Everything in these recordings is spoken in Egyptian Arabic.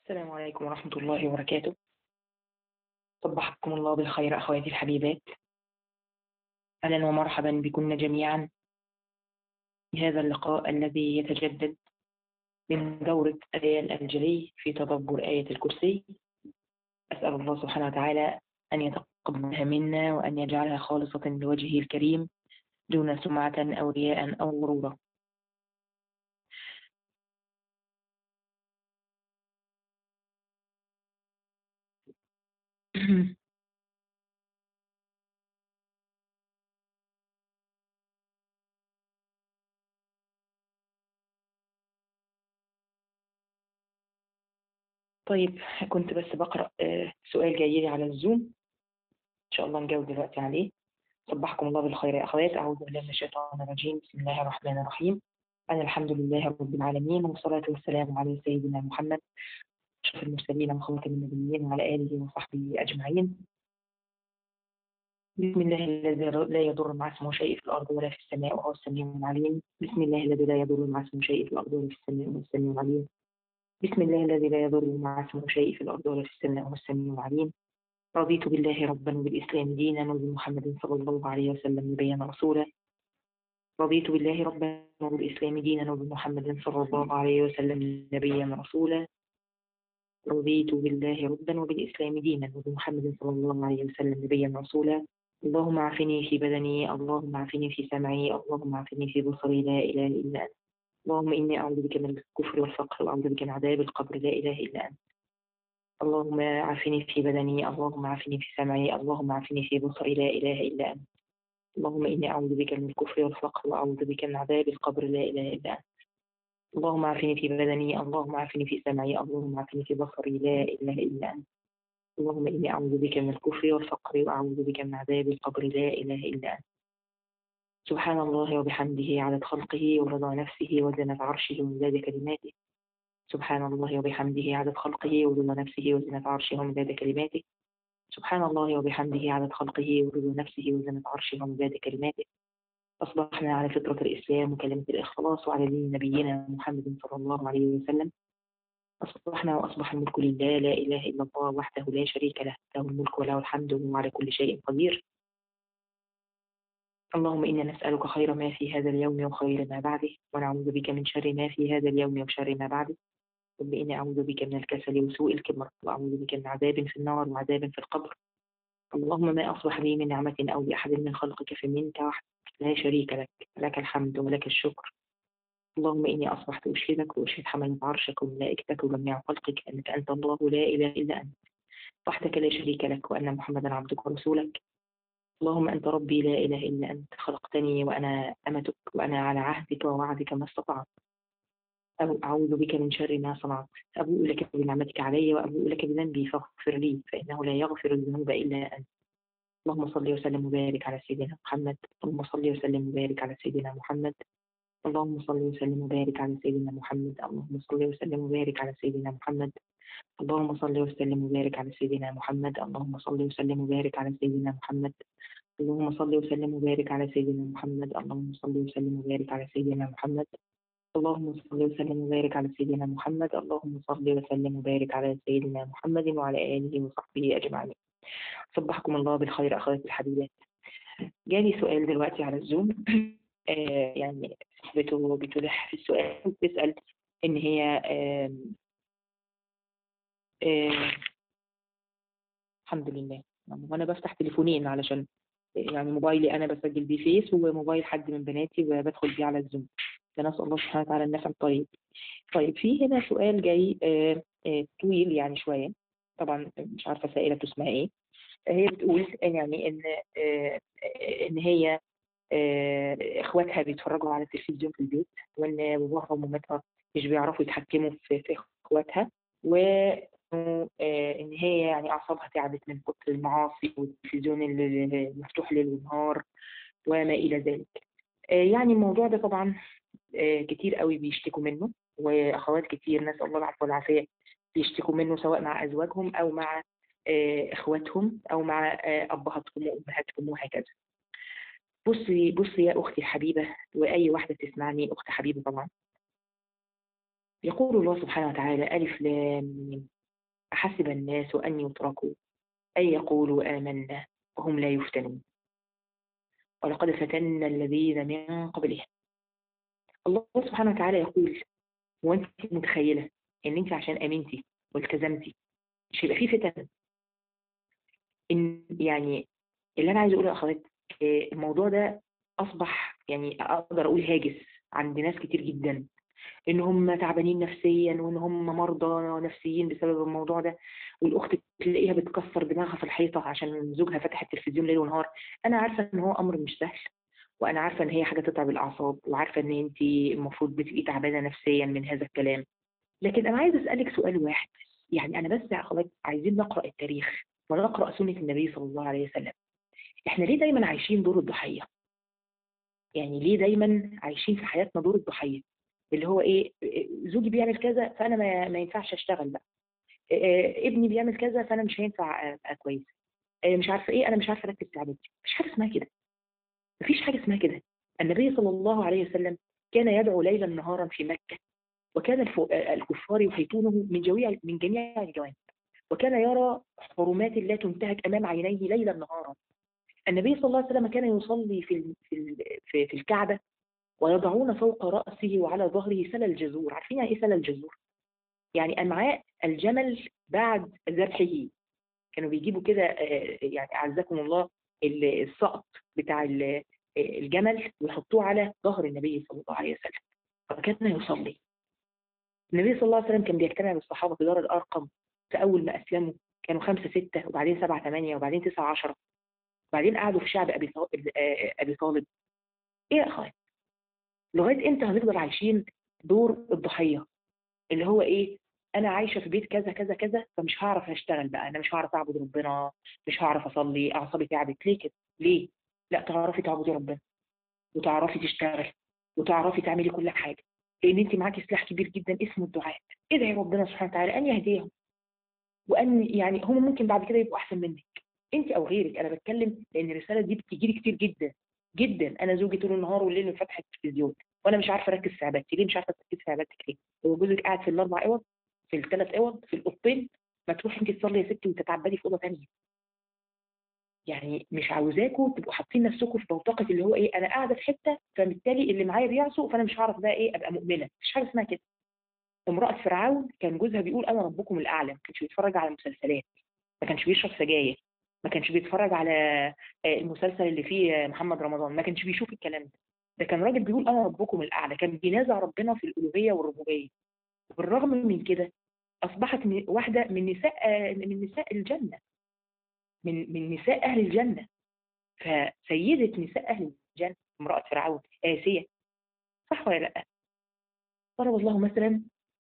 السلام عليكم ورحمة الله وبركاته صبحكم الله بالخير أخواتي الحبيبات أهلا ومرحبا بكن جميعا في هذا اللقاء الذي يتجدد من دورة الريال الجلي في تدبر آية الكرسي أسأل الله سبحانه وتعالى أن يتقبلها منا وأن يجعلها خالصة لوجهه الكريم دون سمعة أو رياء أو غرورا طيب كنت بس بقرأ آه، سؤال جاي لي على الزوم إن شاء الله نجاوب دلوقتي عليه صبحكم الله بالخير يا أخوات أعوذ بالله من الشيطان الرجيم بسم الله الرحمن الرحيم أنا الحمد لله رب العالمين والصلاة والسلام على سيدنا محمد أشرف المرسلين وخاتم النبيين وعلى آله وصحبه أجمعين بسم الله الذي لا يضر مع اسمه شيء في الأرض ولا في السماء وهو السميع العليم بسم الله الذي لا يضر مع اسمه شيء في الأرض ولا في السماء وهو السميع العليم بسم الله الذي لا يضر مع اسمه شيء في الأرض ولا في السماء وهو السميع العليم رضيت بالله ربا وبالإسلام دينا وبمحمد صلى الله عليه وسلم نبيا رسولا رضيت بالله ربا وبالإسلام دينا وبمحمد صلى الله عليه وسلم نبيا رسولا رضيت بالله ربا وبالإسلام دينا وبمحمد صلى الله عليه وسلم نبيا رسولا اللهم عافني في بدني اللهم عافني في سمعي اللهم عافني في بصري لا إله إلا أنت اللهم إني أعوذ بك من الكفر والفقر وأعوذ بك من عذاب القبر لا إله إلا أنت اللهم عافني في بدني اللهم عافني في سمعي اللهم عافني في بصري لا إله إلا أنت اللهم إني أعوذ بك من الكفر والفقر وأعوذ بك من عذاب القبر لا إله إلا أنت اللهم عافني في بدني اللهم عافني في سمعي اللهم عافني في بصري لا إله إلا أنت اللهم إني أعوذ بك من الكفر والفقر وأعوذ بك من عذاب القبر لا إله إلا أنت سبحان الله وبحمده عدد خلقه ورضا نفسه وزنة عرشه ومداد كلماته سبحان الله وبحمده عدد خلقه ورضا نفسه وزنة عرشه ومداد كلماته سبحان الله وبحمده عدد خلقه ورضا نفسه وزنة عرشه ومداد كلماته أصبحنا على فطرة الإسلام وكلمة الإخلاص وعلى دين نبينا محمد صلى الله عليه وسلم أصبحنا وأصبح الملك لله لا إله إلا الله وحده لا شريك له له الملك وله الحمد وهو على كل شيء قدير اللهم إنا نسألك خير ما في هذا اليوم وخير ما بعده ونعوذ بك من شر ما في هذا اليوم وشر ما بعده رب إني أعوذ بك من الكسل وسوء الكبر وأعوذ بك من عذاب في النار وعذاب في القبر اللهم ما أصبح لي من نعمة أو لأحد من خلقك فمنك وحدك لا شريك لك لك الحمد ولك الشكر اللهم إني أصبحت أشهدك وأشهد حملة عرشك وملائكتك وجميع خلقك أنك أنت الله لا إله إلا أنت وحدك لا شريك لك وأن محمدا عبدك ورسولك اللهم أنت ربي لا إله إلا أنت خلقتني وأنا أمتك وأنا على عهدك ووعدك ما استطعت أو أعوذ بك من شر ما صنعت أبوء لك بنعمتك علي وأبوء لك بذنبي فاغفر لي فإنه لا يغفر الذنوب إلا أنت اللهم صل وسلم وبارك على سيدنا محمد اللهم صل وسلم وبارك على سيدنا محمد اللهم صل وسلم وبارك على سيدنا محمد اللهم صل وسلم وبارك على سيدنا محمد اللهم صل وسلم وبارك على سيدنا محمد اللهم صل وسلم وبارك على سيدنا محمد اللهم صل وسلم وبارك على سيدنا محمد اللهم صل وسلم وبارك على سيدنا محمد اللهم صل وسلم وبارك على سيدنا محمد اللهم صل وسلم وبارك على سيدنا محمد وعلى آله وصحبه أجمعين صبحكم الله بالخير أخواتي الحبيبات جالي سؤال دلوقتي على الزوم آه يعني صاحبته بتلح في السؤال بتسأل إن هي آه آه الحمد لله وأنا بفتح تليفونين علشان يعني موبايلي أنا بسجل بيه فيس وموبايل حد من بناتي وبدخل بيه على الزوم فنسأل الله سبحانه وتعالى النفع الطيب طيب في هنا سؤال جاي آه آه طويل يعني شوية طبعا مش عارفة سائلة اسمها ايه هي بتقول يعني ان آه ان هي اخواتها بيتفرجوا على التلفزيون في البيت وان باباها ومامتها مش بيعرفوا يتحكموا في, في اخواتها و ان هي يعني اعصابها تعبت من كتر المعاصي والتلفزيون المفتوح ليل ونهار وما الى ذلك يعني الموضوع ده طبعا كتير قوي بيشتكوا منه واخوات كتير نسال الله العفو والعافيه بيشتكوا منه سواء مع ازواجهم او مع اخواتهم او مع ابهاتهم وامهاتهم وهكذا بصي بصي يا اختي الحبيبه واي واحده تسمعني اخت حبيبه طبعا يقول الله سبحانه وتعالى الف لام أحسب الناس أن يتركوا أن يقولوا آمنا وهم لا يفتنون ولقد فتنا الذين من قبلهم الله سبحانه وتعالى يقول وانت متخيلة ان انت عشان امنتي والتزمتي مش هيبقى فيه فتن ان يعني اللي انا عايز اقوله يا اخوات آه، الموضوع ده اصبح يعني اقدر اقول هاجس عند ناس كتير جدا ان هم تعبانين نفسيا وان هم مرضى نفسيين بسبب الموضوع ده والاخت تلاقيها بتكسر دماغها في الحيطه عشان زوجها فاتح التلفزيون ليل ونهار انا عارفه ان هو امر مش سهل وانا عارفه ان هي حاجه تتعب الاعصاب وعارفه ان انت المفروض بتبقي تعبانه نفسيا من هذا الكلام لكن انا عايزه اسالك سؤال واحد يعني انا بس خلاص عايزين نقرا التاريخ ونقرا سنه النبي صلى الله عليه وسلم احنا ليه دايما عايشين دور الضحيه يعني ليه دايما عايشين في حياتنا دور الضحيه اللي هو ايه زوجي بيعمل كذا فانا ما, ما ينفعش اشتغل بقى إيه ابني بيعمل كذا فانا مش هينفع ابقى كويس إيه مش عارفه ايه انا مش عارفه اركز في عبادتي مفيش حاجه اسمها كده مفيش حاجه اسمها كده النبي صلى الله عليه وسلم كان يدعو ليلا نهارا في مكه وكان الف- الكفار يحيطونه من جميع من جميع الجوانب وكان يرى حرمات لا تنتهك امام عينيه ليلا نهارا النبي صلى الله عليه وسلم كان يصلي في ال- في ال- في, في الكعبه ويضعون فوق راسه وعلى ظهره سل الجزور عارفين يعني ايه سل الجزور يعني امعاء الجمل بعد ذبحه كانوا بيجيبوا كده آه، يعني اعزكم الله ال- السقط بتاع ال- آه، الجمل ويحطوه على ظهر النبي صلى الله عليه وسلم فكان يصلي النبي صلى الله عليه وسلم كان بيجتمع بالصحابه في دار الارقم في اول ما اسلموا كانوا خمسه سته وبعدين سبعه ثمانيه وبعدين تسعه عشره وبعدين قعدوا في شعب ابي طالب آه، ابي طالب ايه يا اخوان لغايه امتى هنفضل عايشين دور الضحيه اللي هو ايه انا عايشه في بيت كذا كذا كذا فمش هعرف اشتغل بقى انا مش هعرف اعبد ربنا مش هعرف اصلي اعصابي تعبت ليه كده ليه لا تعرفي تعبدي ربنا وتعرفي تشتغلي وتعرفي تعملي كل حاجه لان انت معاكي سلاح كبير جدا اسمه الدعاء ادعي ربنا سبحانه وتعالى ان يهديهم وان يعني هم ممكن بعد كده يبقوا احسن منك انت او غيرك انا بتكلم لان الرساله دي بتيجي لي كتير جدا جدا انا زوجي طول النهار والليل فاتح التلفزيون وانا مش عارفه اركز في عبادتي ليه مش عارفه تركز في عبادتك ليه هو جوزك قاعد في الاربع اوض في الثلاث اوض في الاوضتين ما تروحي انت تصلي يا ستي وتتعبدي في اوضه ثانيه يعني مش عاوزاكم تبقوا حاطين نفسكم في بوتقه اللي هو ايه انا قاعده في حته فبالتالي اللي معايا بيعصوا فانا مش هعرف بقى ايه ابقى مؤمنه مفيش حاجه اسمها كده امراه فرعون كان جوزها بيقول انا ربكم الاعلى ما كانش بيتفرج على مسلسلات ما كانش بيشرب سجاير ما كانش بيتفرج على آه، المسلسل اللي فيه آه، محمد رمضان ما كانش بيشوف الكلام ده ده كان راجل بيقول انا ربكم الاعلى كان بينازع ربنا في الالوهيه والربوبيه بالرغم من كده اصبحت م- واحده من نساء آه، من نساء الجنه من من نساء اهل الجنه فسيده نساء اهل الجنه امراه فرعون اسيه صح ولا لا ضرب الله مثلا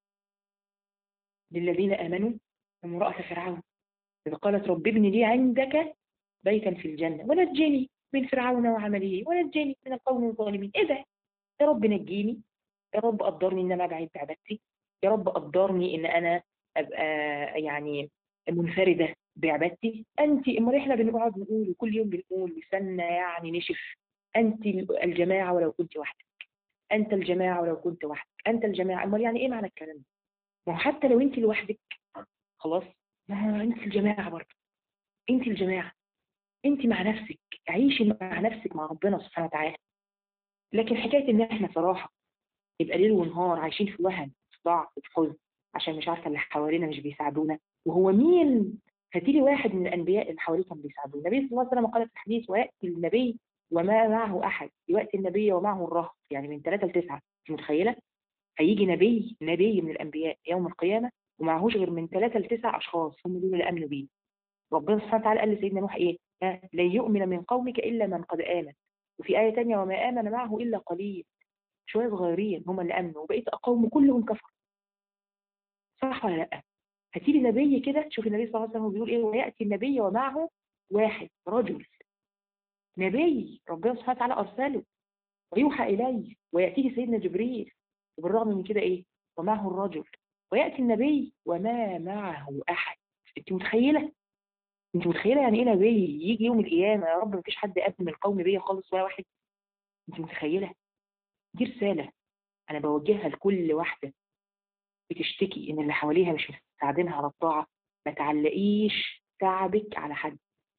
للذين امنوا امراه فرعون إذ قالت رب ابن لي عندك بيتا في الجنة ونجني من فرعون وعمله ونجني من القوم الظالمين إيه ده؟ يا رب نجيني يا رب قدرني إن أنا أبعد بعبادتي يا رب قدرني إن أنا أبقى يعني منفردة بعبادتي أنت أمال إحنا بنقعد نقول وكل يوم بنقول لساننا يعني نشف أنت الجماعة ولو كنت وحدك أنت الجماعة ولو كنت وحدك أنت الجماعة أمال يعني إيه معنى الكلام ده؟ ما هو حتى لو أنت لوحدك خلاص ما هو أنت الجماعة برضه أنت الجماعة انت مع نفسك عيشي مع نفسك مع ربنا سبحانه وتعالى لكن حكايه ان احنا صراحه يبقى ليل ونهار عايشين في وهن في ضعف في حزن عشان مش عارفه اللي حوالينا مش بيساعدونا وهو مين هاتي لي واحد من الانبياء اللي حواليه كان بيساعدوه النبي صلى الله عليه وسلم قال في الحديث وياتي النبي وما معه احد ياتي النبي ومعه الرهط يعني من ثلاثه لتسعه مش متخيله هيجي نبي نبي من الانبياء يوم القيامه ومعهوش غير من ثلاثه لتسع اشخاص هم دول اللي امنوا بيه ربنا سبحانه وتعالى قال لسيدنا نوح ايه ها، لن يؤمن من قومك الا من قد امن وفي ايه تانية وما امن معه الا قليل شويه صغيرين هم اللي امنوا وبقيه القوم كلهم كفروا صح ولا لا هاتي لي نبي كده شوف النبي صلى الله عليه وسلم بيقول ايه وياتي النبي ومعه واحد رجل نبي ربنا سبحانه وتعالى ارسله ويوحى اليه وياتيه سيدنا جبريل وبالرغم من كده ايه ومعه الرجل وياتي النبي وما معه احد انت متخيله انت متخيله يعني ايه نبي يجي يوم القيامه يا رب مفيش حد قبل من القوم بيا خالص ولا واحد انت متخيله دي رساله انا بوجهها لكل واحده بتشتكي ان اللي حواليها مش مساعدينها على الطاعه ما تعلقيش تعبك على حد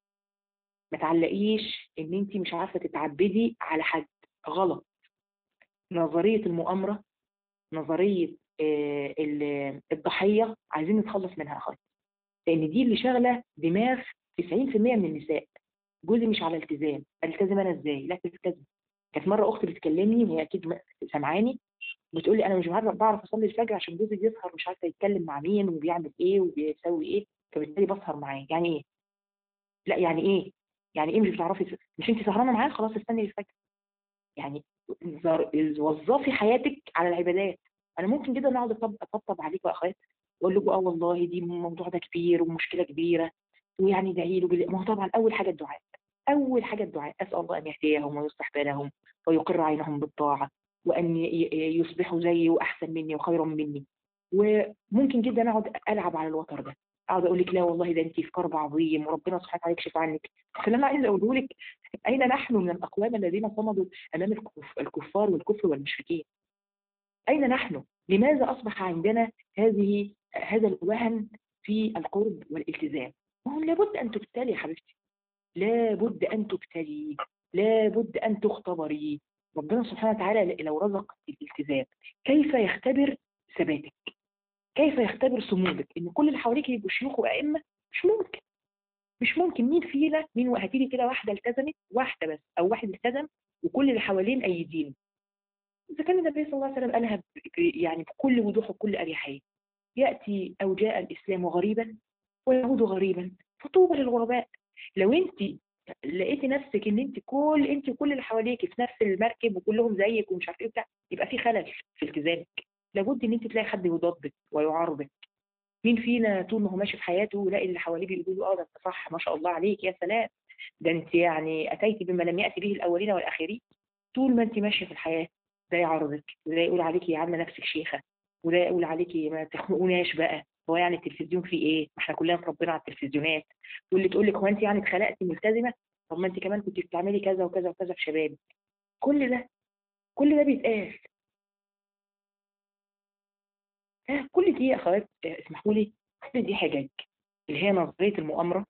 ما تعلقيش ان انت مش عارفه تتعبدي على حد غلط نظريه المؤامره نظريه آه، ال- الضحيه عايزين نتخلص منها خالص لان دي اللي شاغله دماغ 90% من النساء جوزي مش على التزام التزم انا ازاي لا تلتزم كانت مره اختي بتكلمني وهي اكيد م- سامعاني بتقول لي انا مش عارفه بعرف اصلي الفجر عشان جوزي بيسهر مش عارفه يتكلم مع مين وبيعمل ايه وبيسوي ايه فبالتالي بسهر معاه يعني ايه لا يعني ايه يعني ايه مش بتعرفي مش انت سهرانه معاه خلاص استني الفجر يعني زر- وظفي حياتك على العبادات انا ممكن جدا اقعد أطب- اطبطب عليكم يا اخوات واقول لكم اه والله دي الموضوع ده كبير ومشكله كبيره ويعني ادعي له بال- ما هو طبعا اول حاجه الدعاء اول حاجه الدعاء اسال الله ان يهديهم ويصلح بالهم ويقر عينهم بالطاعه وان ي- ي- يصبحوا زيي واحسن مني وخيرا مني وممكن جدا اقعد العب على الوتر ده اقعد اقول لك لا والله ده انت في كرب عظيم وربنا سبحانه وتعالى يكشف عنك فاللي انا عايز اقوله لك اين نحن من الاقوام الذين صمدوا امام الكف- الكفار والكفر والمشركين اين نحن لماذا اصبح عندنا هذه هذا الوهن في القرب والالتزام ما هو لابد ان تبتلي يا حبيبتي لابد ان تبتلي لابد ان تختبري ربنا سبحانه وتعالى لو رزق الالتزام كيف يختبر ثباتك كيف يختبر صمودك ان كل اللي حواليك يبقوا شيوخ وائمه مش ممكن مش ممكن مين فينا مين هاتي لي كده واحده التزمت واحده بس او واحد التزم وكل اللي حوالين ايدين اذا كان النبي صلى الله عليه وسلم قالها ب- ب- يعني بكل وضوح وكل اريحيه ياتي او جاء الاسلام غريبا ويعود غريبا فطوبى للغرباء لو انت لقيتي نفسك ان انت كل انت وكل اللي حواليك في نفس المركب وكلهم زيك ومش عارف ايه بتاع يبقى في خلل في التزامك لابد ان انت تلاقي حد يضادك ويعارضك مين فينا طول ما هو ماشي في حياته يلاقي اللي حواليه بيقولوا له اه ده انت صح ما شاء الله عليك يا سلام ده انت يعني اتيتي بما لم ياتي به الاولين والاخرين طول ما انت ماشيه في الحياه ده يعارضك وده يقول عليكي يا عامله نفسك شيخه وده يقول عليكي ما تخنقوناش بقى هو يعني التلفزيون فيه ايه؟ ما احنا كلنا اتربينا على التلفزيونات واللي تقول لك هو انت يعني اتخلقتي ملتزمه طب ما انت كمان كنت بتعملي كذا وكذا وكذا في شبابك كل ده كل ده بيتقال ها، كل دي يا اخوات آه، اسمحوا لي كل دي حجج اللي هي نظريه المؤامره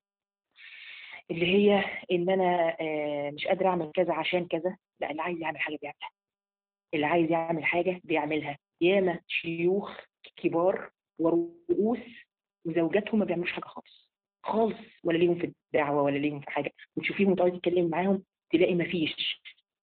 اللي هي ان انا آه، مش قادره اعمل كذا عشان كذا لا اللي عايز يعمل حاجه بيعملها اللي عايز يعمل حاجه بيعملها ياما شيوخ كبار ورؤوس وزوجاتهم ما بيعملوش حاجه خالص خالص ولا ليهم في الدعوه ولا ليهم في حاجه وتشوفيهم وتقعدي تتكلمي معاهم تلاقي ما فيش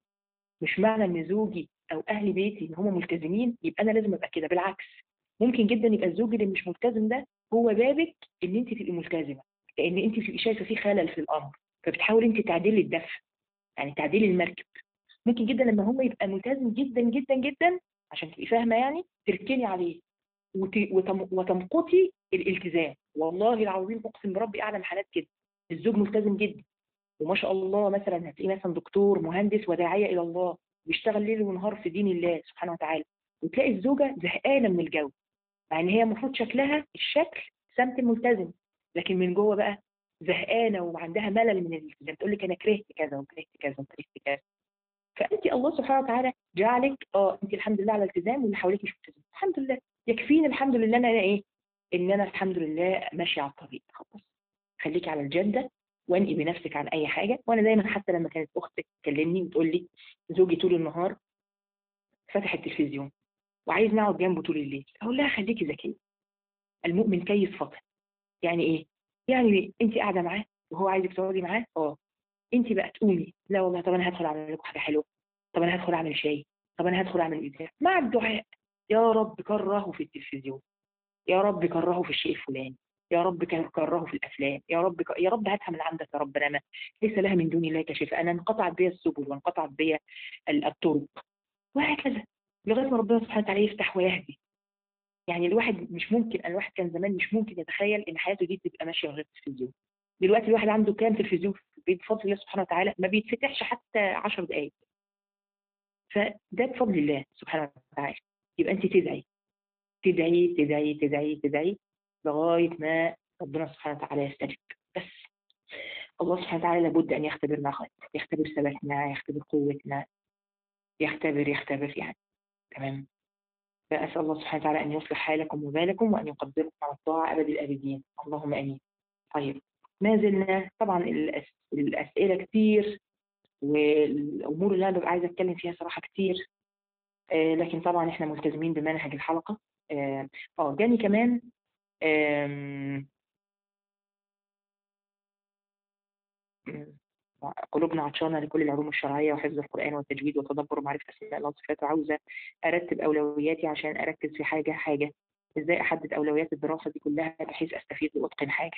مش معنى ان زوجي او اهل بيتي ان هم ملتزمين يبقى انا لازم ابقى كده بالعكس ممكن جدا يبقى الزوج اللي مش ملتزم ده هو بابك ان انت تبقي ملتزمه لان انت بتبقي شايفه في خلل في الامر فبتحاولي انت تعدلي الدفع يعني تعديلي المركب ممكن جدا لما هم يبقى ملتزم جدا جدا جدا عشان تبقي فاهمه يعني تركني عليه وت- وتم- وتمقتي الالتزام والله العظيم اقسم بربي اعلم حالات كده الزوج ملتزم جدا وما شاء الله مثلا هتلاقيه مثلا دكتور مهندس وداعيه الى الله بيشتغل ليل ونهار في دين الله سبحانه وتعالى وتلاقي الزوجه زهقانه من الجو مع ان هي المفروض شكلها الشكل سمت الملتزم لكن من جوه بقى زهقانه وعندها ملل من الالتزام تقول لك انا كرهت كذا وكرهت كذا وكرهت كذا فانت الله سبحانه وتعالى جعلك اه انت الحمد لله على الالتزام واللي حواليك مش ملتزم الحمد لله يكفيني الحمد لله ان انا ايه ان انا الحمد لله ماشيه على الطريق خلاص خليكي على الجده وانقي بنفسك عن اي حاجه وانا دايما حتى لما كانت اختك تكلمني وتقول لي زوجي طول النهار فتح التلفزيون وعايز نقعد جنبه طول الليل اقول لها خليكي ذكيه المؤمن كيس فطن يعني ايه يعني انت قاعده معاه وهو عايزك تقعدي معاه اه انت بقى تقومي لا والله طب انا هدخل اعمل لكم حاجه حلوه طب انا هدخل اعمل شاي طب انا هدخل اعمل اذاعه مع الدعاء يا رب كرهه في التلفزيون يا رب كرهه في الشيء الفلاني يا رب كرهه في الافلام يا رب ك... يا رب هاتها من عندك يا رب انا ليس لها من دون الله كشفاء انا انقطعت بي السبل وانقطعت بي ال- الطرق وهكذا لغايه ما ربنا سبحانه وتعالى يفتح ويهدي يعني الواحد مش ممكن الواحد كان زمان مش ممكن يتخيل ان حياته دي تبقى ماشيه من غير تلفزيون دلوقتي الواحد عنده كام تلفزيون في البيت بفضل الله سبحانه وتعالى ما بيتفتحش حتى 10 دقائق فده بفضل الله سبحانه وتعالى يبقى انت تدعي تدعي تدعي تدعي تدعي لغايه ما ربنا سبحانه وتعالى يستجيب بس الله سبحانه وتعالى لابد ان يختبرنا خير يختبر ثباتنا يختبر قوتنا يختبر يختبر يعني تمام فأسأل الله سبحانه وتعالى أن يصلح حالكم وبالكم وأن يقدركم على الطاعة أبد الآبدين اللهم آمين طيب ما زلنا طبعا الأس... الأسئلة كتير والأمور اللي أنا ببقى عايزة أتكلم فيها صراحة كتير آه لكن طبعا إحنا ملتزمين بمنهج الحلقة آه آه، جاني كمان آم، قلوبنا عطشانة لكل العلوم الشرعية وحفظ القرآن والتجويد وتدبر ومعرفة أسماء الله وصفاته عاوزة أرتب أولوياتي عشان أركز في حاجة حاجة إزاي أحدد أولويات الدراسة دي كلها بحيث أستفيد وأتقن حاجة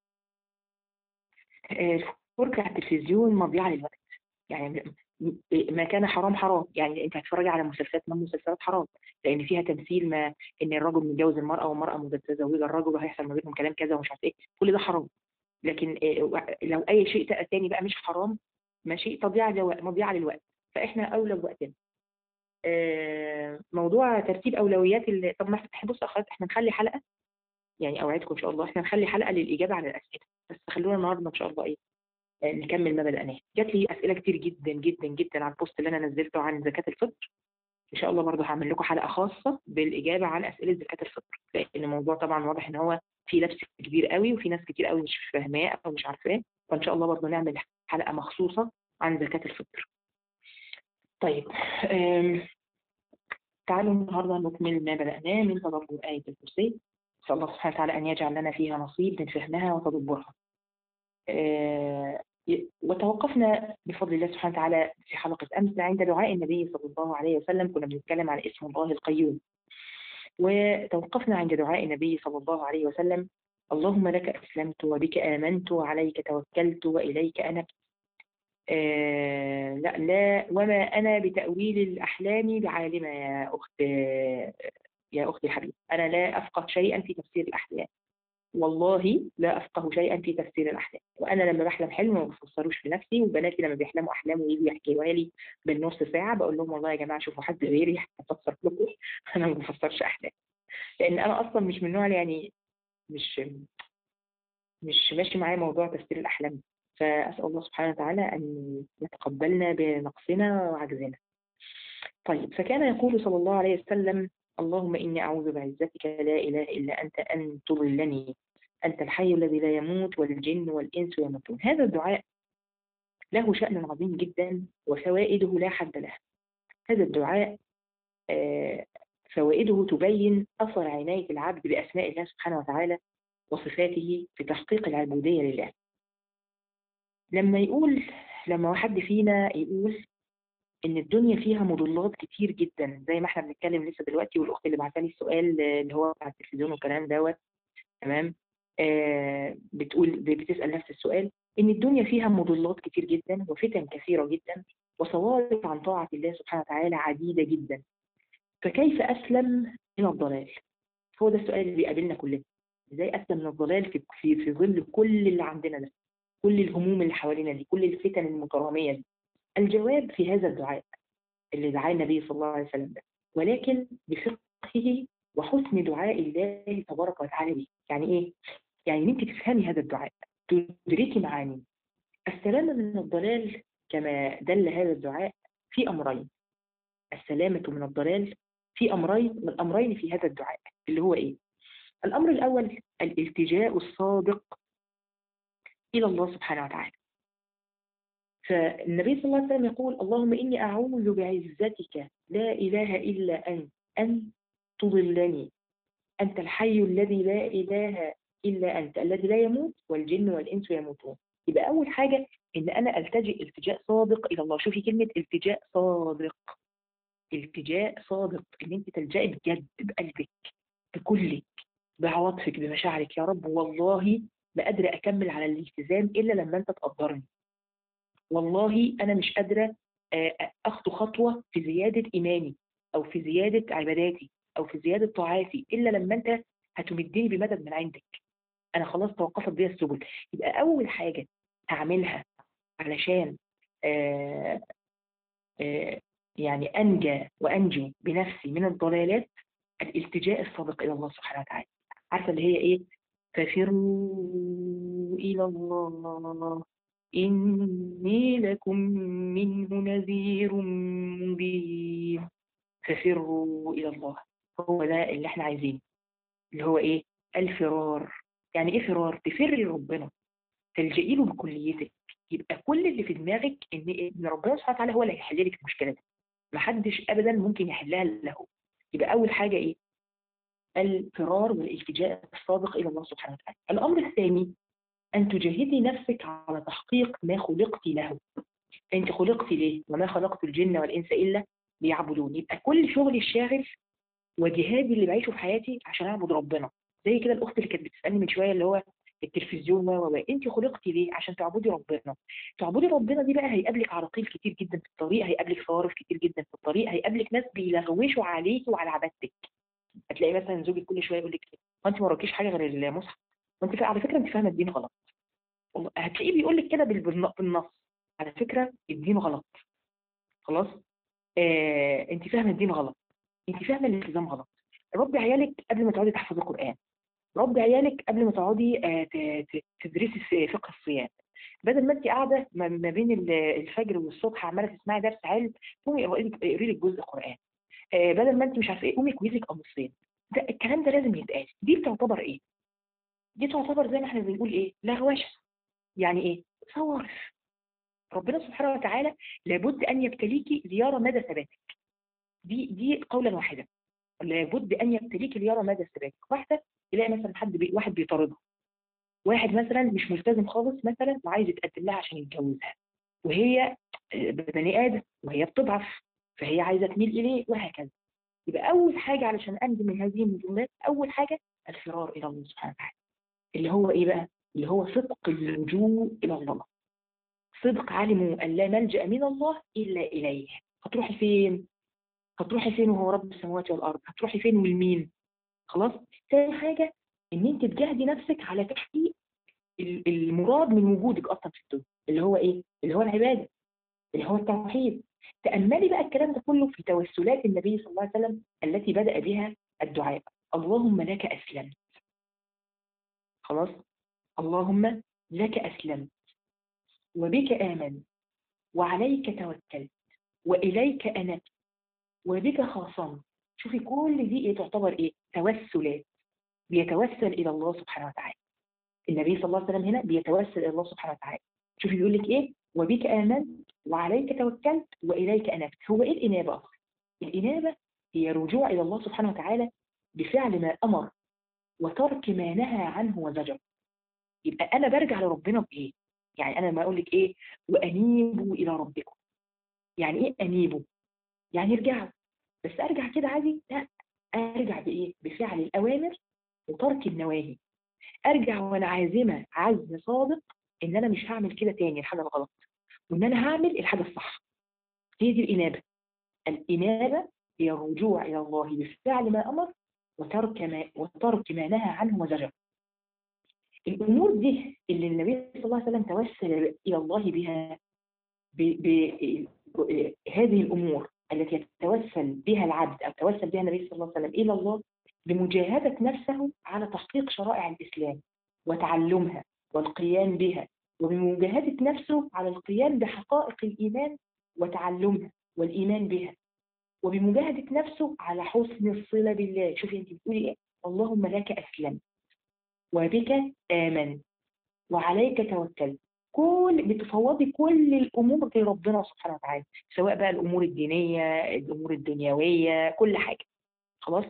آه، الفرجة على التلفزيون مضيعة للوقت يعني م- ما كان حرام حرام يعني انت هتتفرجي على مسلسلات ما مسلسلات حرام لان فيها تمثيل ما ان الرجل متجوز المرأة والمرأة متزوجة الرجل وهيحصل ما بينهم كلام كذا ومش عارف ايه كل ده حرام لكن آه، لو اي شيء تاني بقى مش حرام ماشي تضييع لو- مضيعة للوقت فاحنا اولى بوقتنا آه، موضوع ترتيب اولويات ال... طب ما بص يا اخوات احنا نخلي حلقه يعني اوعدكم ان شاء الله احنا نخلي حلقه للاجابه على الاسئله بس خلونا النهارده ان شاء الله ايه آه، نكمل ما بدأناه جات لي اسئله كتير جدا جدا جدا على البوست اللي انا نزلته عن زكاه الفطر ان شاء الله برضه هعمل لكم حلقه خاصه بالاجابه عن اسئله زكاه الفطر لان الموضوع طبعا واضح ان هو في لبس كبير قوي وفي ناس كتير قوي مش فاهماه او مش عارفاه فان شاء الله برضه نعمل حلقه مخصوصه عن زكاه الفطر طيب آم، تعالوا النهارده نكمل ما بدأناه من تدبر آية الكرسي نسأل الله سبحانه وتعالى أن يجعل لنا فيها نصيب من فهمها وتدبرها آه، وتوقفنا بفضل الله سبحانه وتعالى في حلقة أمس عند دعاء النبي صلى الله عليه وسلم كنا بنتكلم عن اسم الله القيوم وتوقفنا عند دعاء النبي صلى الله عليه وسلم اللهم لك أسلمت وبك آمنت وعليك توكلت وإليك أنبت آه لا لا وما أنا بتأويل الأحلام بعالمة يا أخت يا أختي الحبيبة أنا لا أفقه شيئا في تفسير الأحلام والله لا أفقه شيئا في تفسير الأحلام وأنا لما بحلم حلم ما بفسروش بنفسي وبناتي لما بيحلموا أحلام ويجوا يحكيوها لي بالنص ساعة بقول لهم والله يا جماعة شوفوا حد غيري هفسر لكم أنا ما بفسرش أحلام لأن أنا أصلا مش من النوع اللي يعني مش مش ماشي معايا موضوع تفسير الأحلام فأسأل الله سبحانه وتعالى أن يتقبلنا بنقصنا وعجزنا طيب فكان يقول صلى الله عليه وسلم اللهم إني أعوذ بعزتك لا إله إلا أنت أن تضلني أنت الحي الذي لا يموت والجن والإنس يموتون هذا الدعاء له شأن عظيم جدا وفوائده لا حد لها هذا الدعاء آه، فوائده تبين أثر عناية العبد بأسماء الله سبحانه وتعالى وصفاته في تحقيق العبودية لله لما يقول لما حد فينا يقول ان الدنيا فيها مضلات كتير جدا زي ما احنا بنتكلم لسه دلوقتي والاخت اللي بعتلي السؤال اللي هو بتاع التلفزيون والكلام دوت تمام آه بتقول بتسال نفس السؤال ان الدنيا فيها مضلات كتير جدا وفتن كثيره جدا وصوارف عن طاعه الله سبحانه وتعالى عديده جدا فكيف اسلم من الضلال؟ هو ده السؤال اللي بيقابلنا كلنا ازاي اسلم من الضلال في في, في ظل كل اللي عندنا ده كل الهموم اللي حوالينا دي كل الفتن المتراميه دي الجواب في هذا الدعاء اللي دعاه النبي صلى الله عليه وسلم ده ولكن بفقهه وحسن دعاء الله تبارك وتعالى به يعني ايه؟ يعني ان انت تفهمي هذا الدعاء تدركي معاني السلامة من الضلال كما دل هذا الدعاء في أمرين السلامة من الضلال في أمرين من أمرين في هذا الدعاء اللي هو إيه؟ الأمر الأول الالتجاء الصادق إلى الله سبحانه وتعالى فالنبي صلى الله عليه وسلم يقول اللهم إني أعوذ بعزتك لا إله إلا أنت أن تضلني أنت الحي الذي لا إله إلا أنت الذي لا يموت والجن والإنس يموتون يبقى أول حاجة إن أنا ألتجئ التجاء صادق إلى الله شوفي كلمة التجاء صادق التجاء صادق إن أنت تلجئي بجد بقلبك بكلك بعواطفك بمشاعرك يا رب والله ما قادرة أكمل على الالتزام إلا لما أنت تقدرني والله أنا مش قادرة أخطو خطوة في زيادة إيماني أو في زيادة عباداتي أو في زيادة طاعاتي إلا لما أنت هتمدني بمدد من عندك أنا خلاص توقفت بيا السبل يبقى أول حاجة هعملها علشان آآ آآ يعني أنجى وأنجو بنفسي من الضلالات الالتجاء الصادق إلى الله سبحانه وتعالى عارفة اللي هي إيه ففروا إلى الله إني لكم منه نذير مبين ففروا إلى الله هو ده اللي احنا عايزينه اللي هو ايه الفرار يعني ايه فرار تفر لربنا تلجئي له بكليتك يبقى كل اللي في دماغك ان ان ربنا سبحانه وتعالى هو اللي هيحل لك المشكله دي محدش ابدا ممكن يحلها الا هو يبقى اول حاجه ايه الفرار والالتجاء الصادق الى الله سبحانه وتعالى الامر الثاني ان تجاهدي نفسك على تحقيق ما خلقت له انت خلقت ليه وما خلقت الجن والانس الا ليعبدون يبقى كل شغلي الشاغل وجهادي اللي بعيشه في حياتي عشان اعبد ربنا زي كده الاخت اللي كانت بتسالني من شويه اللي هو التلفزيون و و انت خلقتي ليه عشان تعبدي ربنا تعبدي ربنا دي بقى هيقابلك عراقيل كتير جدا في الطريق هيقابلك صوارف كتير جدا في الطريق هيقابلك ناس بيلغوشوا عليكي وعلى عبادتك هتلاقي مثلا زوجك كل شويه يقول لك هو انت ما وراكيش حاجه غير المصحف وانت فا- على فكره انت فاهمه الدين غلط والله هتلاقيه بيقول لك كده بال- بالن- بالنص على فكره الدين غلط خلاص آه انت فاهمه الدين غلط انت فاهمه الالتزام غلط ربي عيالك قبل ما تقعدي تحفظي القران ربي عيالك قبل ما تقعدي آه، ت- ت- تدرسي الس- فقه الصيام بدل ما انت قاعده ما ما بين ال- الفجر والصبح عماله تسمعي درس علم قومي اقري لك اقري لك جزء قران آه، بدل ما انت مش عارفه ايه قومي اكوي لك قاموسين ده الكلام ده لازم يتقال دي بتعتبر ايه؟ دي تعتبر زي ما احنا بنقول ايه؟ لغوشه يعني ايه؟ صوارف ربنا سبحانه وتعالى لابد ان يبتليكي ليرى مدى ثباتك دي دي قولا واحدا لابد ان يبتليكي ليرى مدى ثباتك واحده يلاقي مثلا حد بي واحد بيطاردها واحد مثلا مش ملتزم خالص مثلا وعايز يتقدم لها عشان يتجوزها وهي بني ادم وهي بتضعف فهي عايزه تميل اليه وهكذا يبقى اول حاجه علشان انجو من هذه الجملات اول حاجه الفرار الى الله سبحانه وتعالى اللي هو ايه بقى؟ اللي هو صدق اللجوء الى الله صدق علموا ان لا ملجا من الله الا اليه هتروحي فين؟ هتروحي فين وهو رب السماوات والارض؟ هتروحي فين والمين؟ خلاص؟ تاني حاجه ان انت تجاهدي نفسك على تحقيق ال- المراد من وجودك اصلا في الدنيا اللي هو ايه؟ اللي هو العباده اللي هو التوحيد تأملي بقى الكلام ده كله في توسلات النبي صلى الله عليه وسلم التي بدأ بها الدعاء اللهم لك أسلمت خلاص اللهم لك أسلمت وبك آمنت وعليك توكلت وإليك أنبت وبك خاصمت شوفي كل دي ايه تعتبر ايه توسلات بيتوسل الى الله سبحانه وتعالى النبي صلى الله عليه وسلم هنا بيتوسل الى الله سبحانه وتعالى شوفي بيقول لك ايه وبك آمنت وعليك توكلت وإليك أنبت هو إيه الإنابة أصلا؟ الإنابة هي رجوع إلى الله سبحانه وتعالى بفعل ما أمر وترك ما نهى عنه وزجر يبقى أنا برجع لربنا بإيه؟ يعني أنا لما أقول لك إيه وأنيبوا إلى ربكم يعني إيه أنيبوا؟ يعني ارجعوا بس أرجع كده عادي؟ لا أرجع بإيه؟ بفعل الأوامر وترك النواهي أرجع وأنا عازمة عزم صادق إن أنا مش هعمل كده تاني الحاجة الغلط وإن أنا هعمل الحاجة الصح هي دي الإنابة الإنابة هي الرجوع إلى الله بفعل ما أمر وترك ما وترك ما نهى عنه وزجر الأمور دي اللي النبي صلى الله عليه وسلم توسل إلى الله بها بهذه الأمور التي يتوسل بها العبد أو توسل بها النبي صلى الله عليه وسلم إلى الله بمجاهدة نفسه على تحقيق شرائع الإسلام وتعلمها والقيام بها وبمجاهدة نفسه على القيام بحقائق الإيمان وتعلمها والإيمان بها وبمجاهدة نفسه على حسن الصلة بالله شوفي أنت بتقولي إيه اللهم لك أسلم وبك آمن وعليك توكل كل بتفوضي كل الأمور لربنا سبحانه وتعالى سواء بقى الأمور الدينية الأمور الدنيوية كل حاجة خلاص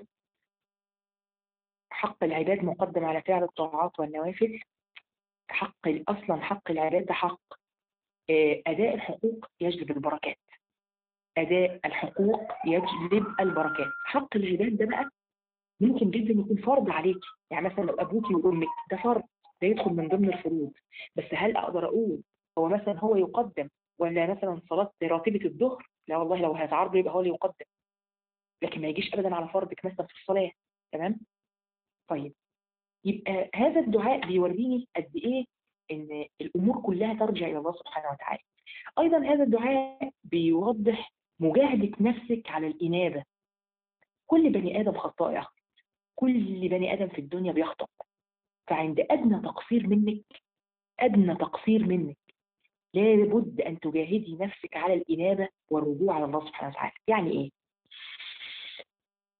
حق العباد مقدم على فعل الطاعات والنوافل حق أصلا حق العباد ده حق أداء الحقوق يجلب البركات أداء الحقوق يجلب البركات حق العباد ده بقى ممكن جدا يكون فرض عليك يعني مثلا لو أبوكي وأمك ده فرض ده يدخل من ضمن الفروض بس هل أقدر أقول هو مثلا هو يقدم ولا مثلا صلاة راتبة الظهر لا والله لو هيتعرض يبقى هو اللي يقدم لكن ما يجيش أبدا على فرضك مثلا في الصلاة تمام طيب يبقى هذا الدعاء بيوريني قد ايه ان الامور كلها ترجع الى الله سبحانه وتعالى ايضا هذا الدعاء بيوضح مجاهده نفسك على الانابه كل بني ادم خطاء يا اخي كل بني ادم في الدنيا بيخطئ فعند ادنى تقصير منك ادنى تقصير منك لابد ان تجاهدي نفسك على الانابه والرجوع على الله سبحانه وتعالى يعني ايه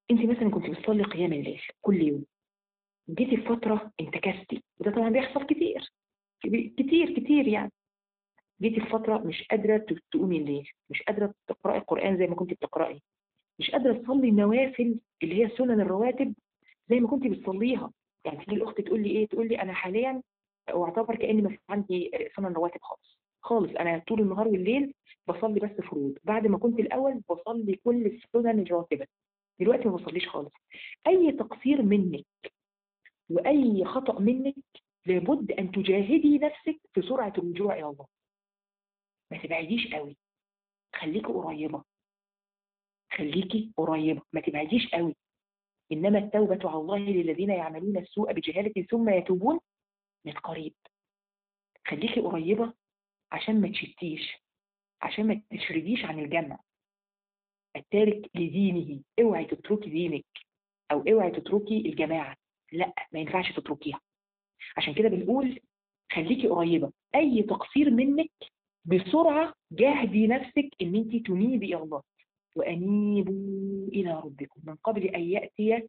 انت مثلا كنت بتصلي قيام الليل كل يوم جيتي في فتره انتكستي وده طبعا بيحصل كتير كتير كتير يعني جيتي في فتره مش قادره تقومي الليل مش قادره تقراي القران زي ما كنت بتقراي مش قادره تصلي النوافل اللي هي سنن الرواتب زي ما كنت بتصليها يعني تيجي الاخت تقول لي ايه تقول لي انا حاليا واعتبر كاني ما عندي سنن رواتب خالص خالص انا طول النهار والليل بصلي بس فروض بعد ما كنت الاول بصلي كل السنن الراتبه دلوقتي ما بصليش خالص اي تقصير منك واي خطا منك لابد ان تجاهدي نفسك في سرعه الرجوع الى الله ما تبعديش قوي خليكي قريبه خليكي قريبه ما تبعديش قوي انما التوبه على الله للذين يعملون السوء بجهاله ثم يتوبون من قريب خليكي قريبه عشان ما تشتيش عشان ما تشرديش عن الجنة التارك لدينه اوعي تتركي دينك او اوعي تتركي الجماعة لا ما ينفعش تتركيها عشان كده بنقول خليكي قريبة اي تقصير منك بسرعة جاهدي نفسك ان انت تنيبي الى الله وانيبوا الى ربكم من قبل ان يأتي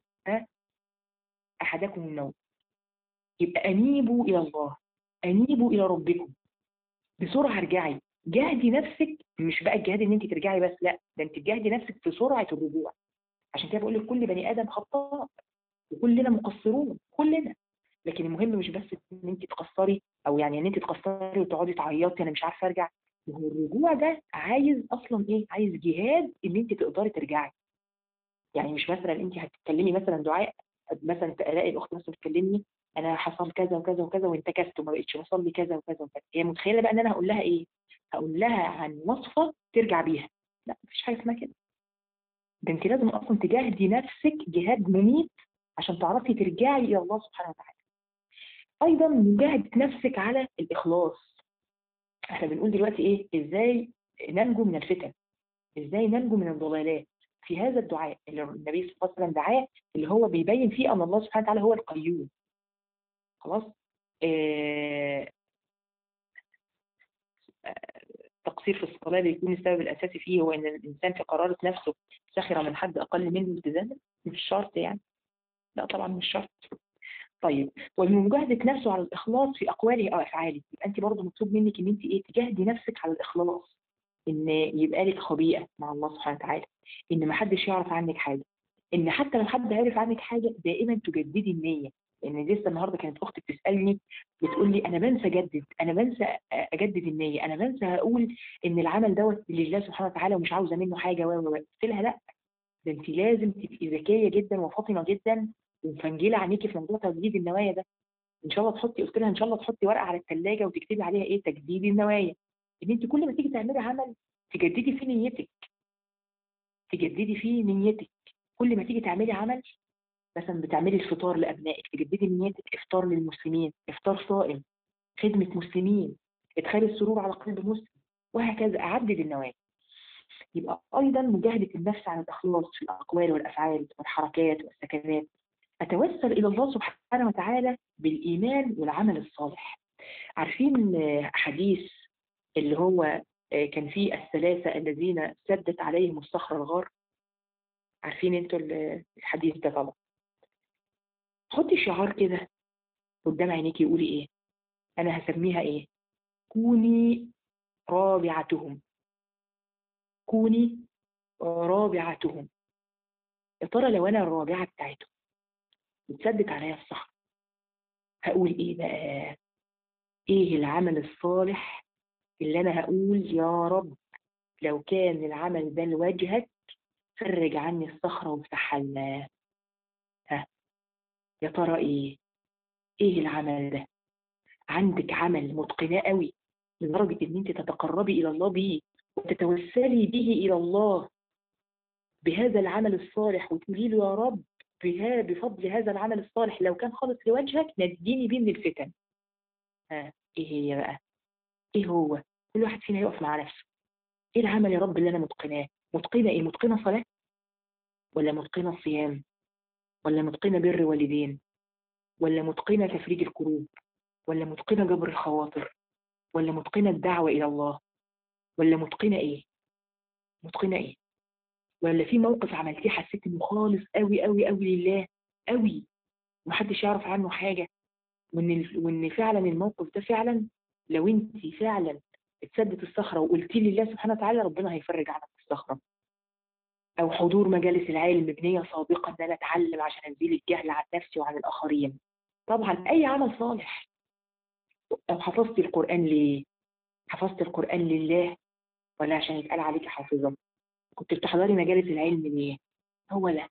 احدكم النوم يبقى انيبوا الى الله انيبوا الى ربكم بسرعه ارجعي جاهدي نفسك مش بقى الجهاد ان انت ترجعي بس لا ده انت تجاهدي نفسك في سرعه الرجوع عشان كده بقول لك كل بني ادم خطاء وكلنا مقصرون كلنا لكن المهم مش بس ان انت تقصري او يعني ان انت تقصري وتقعدي تعيطي انا مش عارفه ارجع هو الرجوع ده عايز اصلا ايه عايز جهاد ان انت تقدري ترجعي يعني مش مثلا انت هتتكلمي مثلا دعاء مثلا تلاقي الاخت مثلا بتكلمني انا حصل كذا وكذا وكذا وانتكست وما بقتش بصلي كذا وكذا وكذا هي متخيله بقى ان انا هقول لها ايه هقول لها عن وصفه ترجع بيها لا مفيش حاجه اسمها كده ده انت لازم اصلا تجاهدي نفسك جهاد مميت عشان تعرفي ترجعي الى الله سبحانه وتعالى ايضا مجاهده نفسك على الاخلاص احنا بنقول دلوقتي ايه ازاي ننجو من الفتن ازاي ننجو من الضلالات في هذا الدعاء اللي النبي صلى الله عليه وسلم دعاه اللي هو بيبين فيه ان الله سبحانه وتعالى هو القيوم خلاص آه التقصير في الصلاة بيكون السبب الأساسي فيه هو إن الإنسان في قرارة نفسه سخر من حد أقل منه التزاما مش شرط يعني لا طبعا مش شرط طيب ومن مجاهدة نفسه على الإخلاص في أقواله أو أفعاله يبقى أنت برضه مطلوب منك إن أنت إيه تجاهدي نفسك على الإخلاص إن يبقى لك خبيئة مع الله سبحانه وتعالى إن ما حدش يعرف عنك حاجة إن حتى لو حد عرف عنك حاجة دائما تجددي النية لان لسه النهارده كانت اختي بتسالني بتقول لي انا بنسى اجدد انا بنسى اجدد النيه انا بنسى اقول ان العمل دوت لله سبحانه وتعالى ومش عاوزه منه حاجه و قلت لها لا ده انت لازم تبقي ذكيه جدا وفاطنه جدا ومفنجله عينيكي في موضوع تجديد النوايا ده ان شاء الله تحطي قلت لها ان شاء الله تحطي ورقه على الثلاجه وتكتبي عليها ايه تجديد النوايا ان انت كل ما تيجي تعملي عمل تجددي فيه نيتك تجددي فيه نيتك كل ما تيجي تعملي عمل مثلا بتعملي الفطار لابنائك تجددي نيتك افطار للمسلمين افطار صائم خدمه مسلمين ادخال السرور على قلب مسلم وهكذا اعدد النوايا يبقى ايضا مجاهده النفس عن الاخلاص في الاقوال والافعال والحركات والسكنات اتوسل الى الله سبحانه وتعالى بالايمان والعمل الصالح عارفين حديث اللي هو كان فيه الثلاثه الذين سدت عليهم الصخره الغار عارفين انتوا الحديث ده طبعا حطي شعار كده قدام عينيكي يقولي ايه انا هسميها ايه كوني رابعتهم كوني رابعتهم يا ترى لو انا الرابعه بتاعتهم وتصدق عليا الصح هقول ايه بقى ايه العمل الصالح اللي انا هقول يا رب لو كان العمل ده لوجهك فرج عني الصخرة وافتحها لنا ها يا ترى ايه ايه العمل ده عندك عمل متقناه قوي لدرجة ان انت تتقربي الى الله به وتتوسلي به الى الله بهذا العمل الصالح وتقولي له يا رب بها بفضل هذا العمل الصالح لو كان خالص لوجهك نجيني بيه من الفتن ها ايه هي بقى ايه هو كل واحد فينا يقف مع نفسه ايه العمل يا رب اللي انا متقناه متقنه ايه متقنه صلاه ولا متقنه صيام ولا متقنه بر والدين ولا متقنه تفريج الكروب ولا متقنه جبر الخواطر ولا متقنه الدعوه الى الله ولا متقنه ايه متقنه ايه ولا في موقف عملتيه حسيت انه خالص قوي قوي قوي لله قوي ومحدش يعرف عنه حاجه وان ال- وان فعلا الموقف ده فعلا لو انت فعلا اتسدت الصخره وقلتي لله سبحانه وتعالى ربنا هيفرج عنك الصخره او حضور مجالس العلم بنيه سابقه ان انا اتعلم عشان ازيل الجهل عن نفسي وعن الاخرين طبعا اي عمل صالح او حفظت القران ليه حفظت القران لله ولا عشان يتقال عليك حافظه كنت بتحضري مجالس العلم ليه هو ده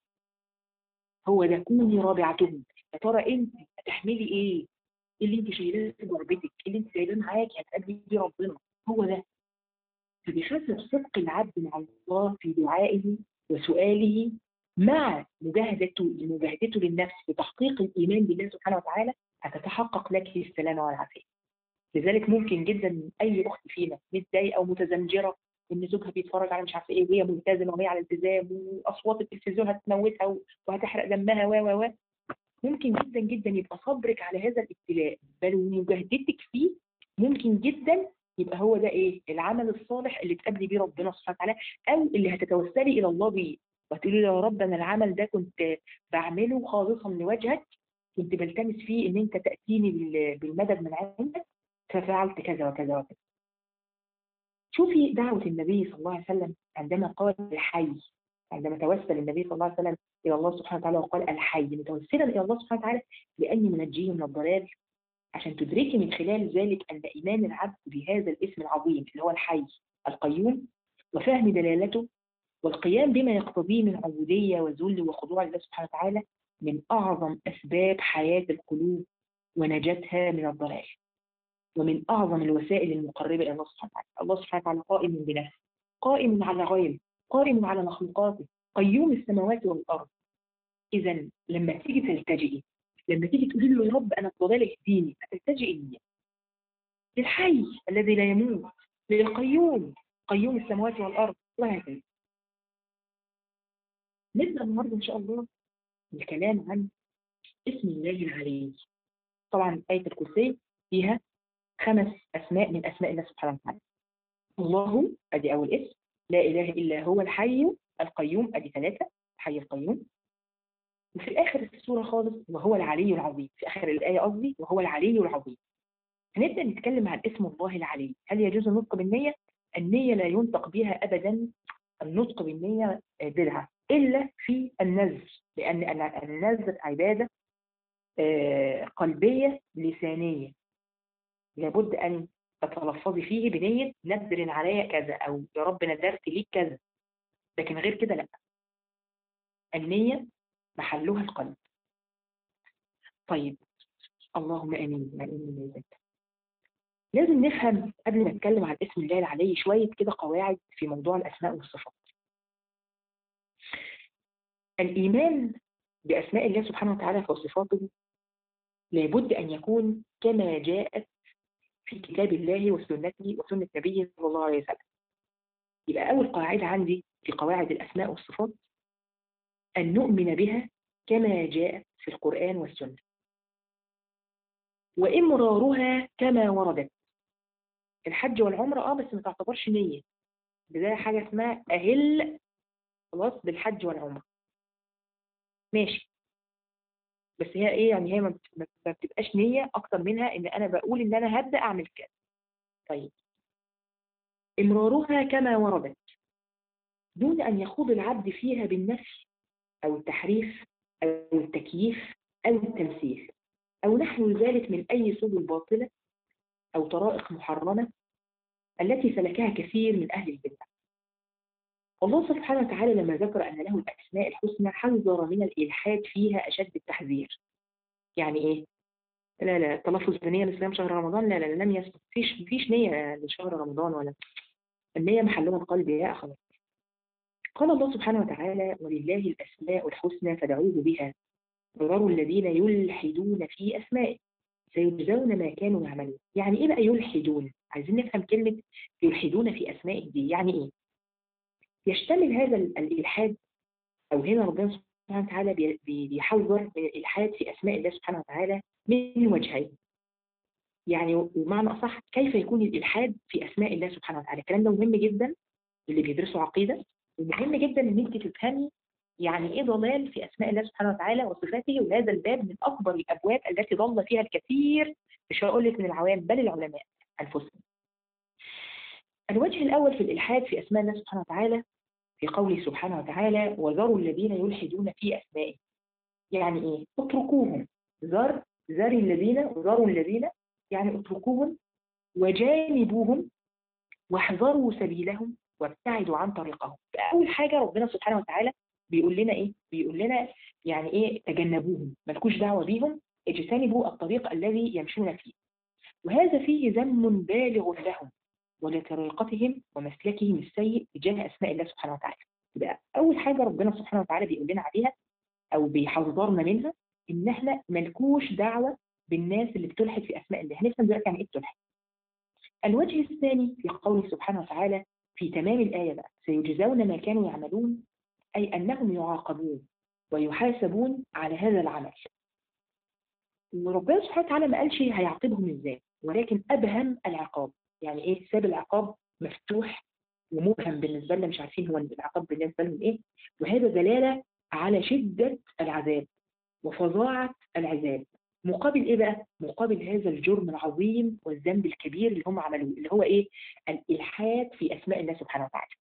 هو ده كوني رابعتهم يا ترى انت هتحملي ايه إيه اللي انت شايلاه في جربتك اللي انت شايلاه معاكي هتقابلي بيه ربنا هو ده فبحسب صدق العبد مع الله في دعائه وسؤاله مع مجاهدته مجاهدته للنفس بتحقيق الايمان بالله سبحانه وتعالى هتتحقق لك السلامه والعافيه. لذلك ممكن جدا اي اخت فينا متضايقه او متزمجره ان زوجها بيتفرج على مش عارفه ايه وهي ملتزمه وهي على التزام واصوات التلفزيون هتموتها وهتحرق دمها و و و ممكن جدا جدا يبقى صبرك على هذا الابتلاء بل ومجاهدتك فيه ممكن جدا يبقى هو ده ايه العمل الصالح اللي تقابلي بيه ربنا سبحانه وتعالى او اللي هتتوسلي الى الله بيه وتقولي له يا رب انا العمل ده كنت بعمله خالصا لوجهك كنت بلتمس فيه ان انت تاتيني بال- بالمدد من عندك ففعلت كذا وكذا وكذا شوفي دعوة النبي صلى الله عليه وسلم عندما قال الحي عندما توسل النبي صلى الله عليه وسلم إلى الله سبحانه وتعالى وقال الحي متوسلا إلى الله سبحانه وتعالى لأني منجيه من الضلال عشان تدركي من خلال ذلك أن إيمان العبد بهذا الاسم العظيم اللي هو الحي القيوم وفهم دلالته والقيام بما يقتضيه من عبودية وذل وخضوع لله سبحانه وتعالى من أعظم أسباب حياة القلوب ونجاتها من الضلال ومن أعظم الوسائل المقربة إلى الله سبحانه وتعالى الله سبحانه وتعالى قائم بنفسه قائم على غيره قائم على مخلوقاته قيوم السماوات والأرض إذا لما تيجي تلتجئي لما تيجي تقولي له يا رب أنا في ضلال اهديني هتلتجئي لمين؟ للحي الذي لا يموت للقيوم قيوم السماوات والأرض وهكذا نبدأ النهارده إن شاء الله الكلام عن اسم الله العلي طبعا آية الكرسي فيها خمس أسماء من أسماء الله سبحانه وتعالى الله أدي أول اسم لا إله إلا هو الحي القيوم أدي ثلاثة الحي القيوم وفي آخر السورة خالص وهو العلي العظيم في آخر الآية قصدي وهو العلي العظيم هنبدأ نتكلم عن اسم الله العلي هل يجوز النطق بالنية؟ النية لا ينطق بها أبدا النطق بالنية بدعة إلا في النذر لأن النذر عبادة آه، قلبية لسانية لابد أن تتلفظي فيه بنية نذر علي كذا أو يا رب نذرت ليك كذا لكن غير كده لا النية محلها القلب طيب اللهم امين ما امين يا لازم نفهم قبل ما نتكلم عن اسم الله العلي شويه كده قواعد في موضوع الاسماء والصفات الايمان باسماء الله سبحانه وتعالى وصفاته لابد ان يكون كما جاءت في كتاب الله وسنته وسنه نبيه صلى الله عليه وسلم يبقى اول قاعده عندي في قواعد الاسماء والصفات أن نؤمن بها كما جاءت في القرآن والسنة وإمرارها كما وردت الحج والعمرة اه بس ما تعتبرش نية ده حاجة اسمها أهل خلاص بالحج والعمرة ماشي بس هي ايه يعني هي ما بتبقاش نية أكتر منها إن أنا بقول إن أنا هبدأ أعمل كده طيب إمرارها كما وردت دون أن يخوض العبد فيها بالنفي أو التحريف أو التكييف أو التمثيل أو نحو ذلك من أي سبل باطلة أو طرائق محرمة التي سلكها كثير من أهل البدع الله سبحانه وتعالى لما ذكر أن له الأسماء الحسنى حذر من الإلحاد فيها أشد التحذير يعني إيه؟ لا لا تلفظ بنية الإسلام شهر رمضان لا لا لم يثبت فيش فيش نية لشهر رمضان ولا النية محلها القلب يا أخوات قال الله سبحانه وتعالى ولله الأسماء الحسنى فدعوه بها وذروا الذين يلحدون في أسمائه سيجزون ما كانوا يعملون يعني إيه بقى يلحدون عايزين نفهم كلمة يلحدون في أسمائه دي يعني إيه يشتمل هذا الإلحاد أو هنا ربنا سبحانه وتعالى بيحذر من الإلحاد في أسماء الله سبحانه وتعالى من وجهين يعني بمعنى أصح كيف يكون الإلحاد في أسماء الله سبحانه وتعالى الكلام ده مهم جدا اللي بيدرسوا عقيدة ومهم جدا ان انت تفهمي يعني ايه ضلال في اسماء الله سبحانه وتعالى وصفاته وهذا الباب من اكبر الابواب التي ضل فيها الكثير مش هقول لك من العوام بل العلماء انفسهم. الوجه الاول في الالحاد في اسماء الله سبحانه وتعالى في قوله سبحانه وتعالى وذروا الذين يلحدون في اسمائه. يعني ايه؟ اتركوهم ذر ذر الذين ذروا الذين يعني اتركوهم وجانبوهم واحذروا سبيلهم وابتعدوا عن طريقهم. فاول حاجه ربنا سبحانه وتعالى بيقول لنا ايه بيقول لنا يعني ايه تجنبوهم مالكوش دعوه بيهم اجتنبوا الطريق الذي يمشون فيه وهذا فيه ذم بالغ لهم ولطريقتهم ومسلكهم السيء تجاه اسماء الله سبحانه وتعالى يبقى اول حاجه ربنا سبحانه وتعالى بيقول لنا عليها او بيحذرنا منها ان احنا مالكوش دعوه بالناس اللي بتلحد في اسماء الله هنفهم دلوقتي يعني ايه بتلحد الوجه الثاني في قوله سبحانه وتعالى في تمام الآية بقى سيجزون ما كانوا يعملون أي أنهم يعاقبون ويحاسبون على هذا العمل وربنا سبحانه وتعالى ما قالش هيعاقبهم ازاي ولكن أبهم العقاب يعني إيه ساب العقاب مفتوح ومبهم بالنسبة لنا مش عارفين هو العقاب بالنسبة لهم إيه وهذا دلالة على شدة العذاب وفظاعة العذاب مقابل ايه بقى؟ مقابل هذا الجرم العظيم والذنب الكبير اللي هم عملوه اللي هو ايه؟ الالحاد في اسماء الله سبحانه وتعالى.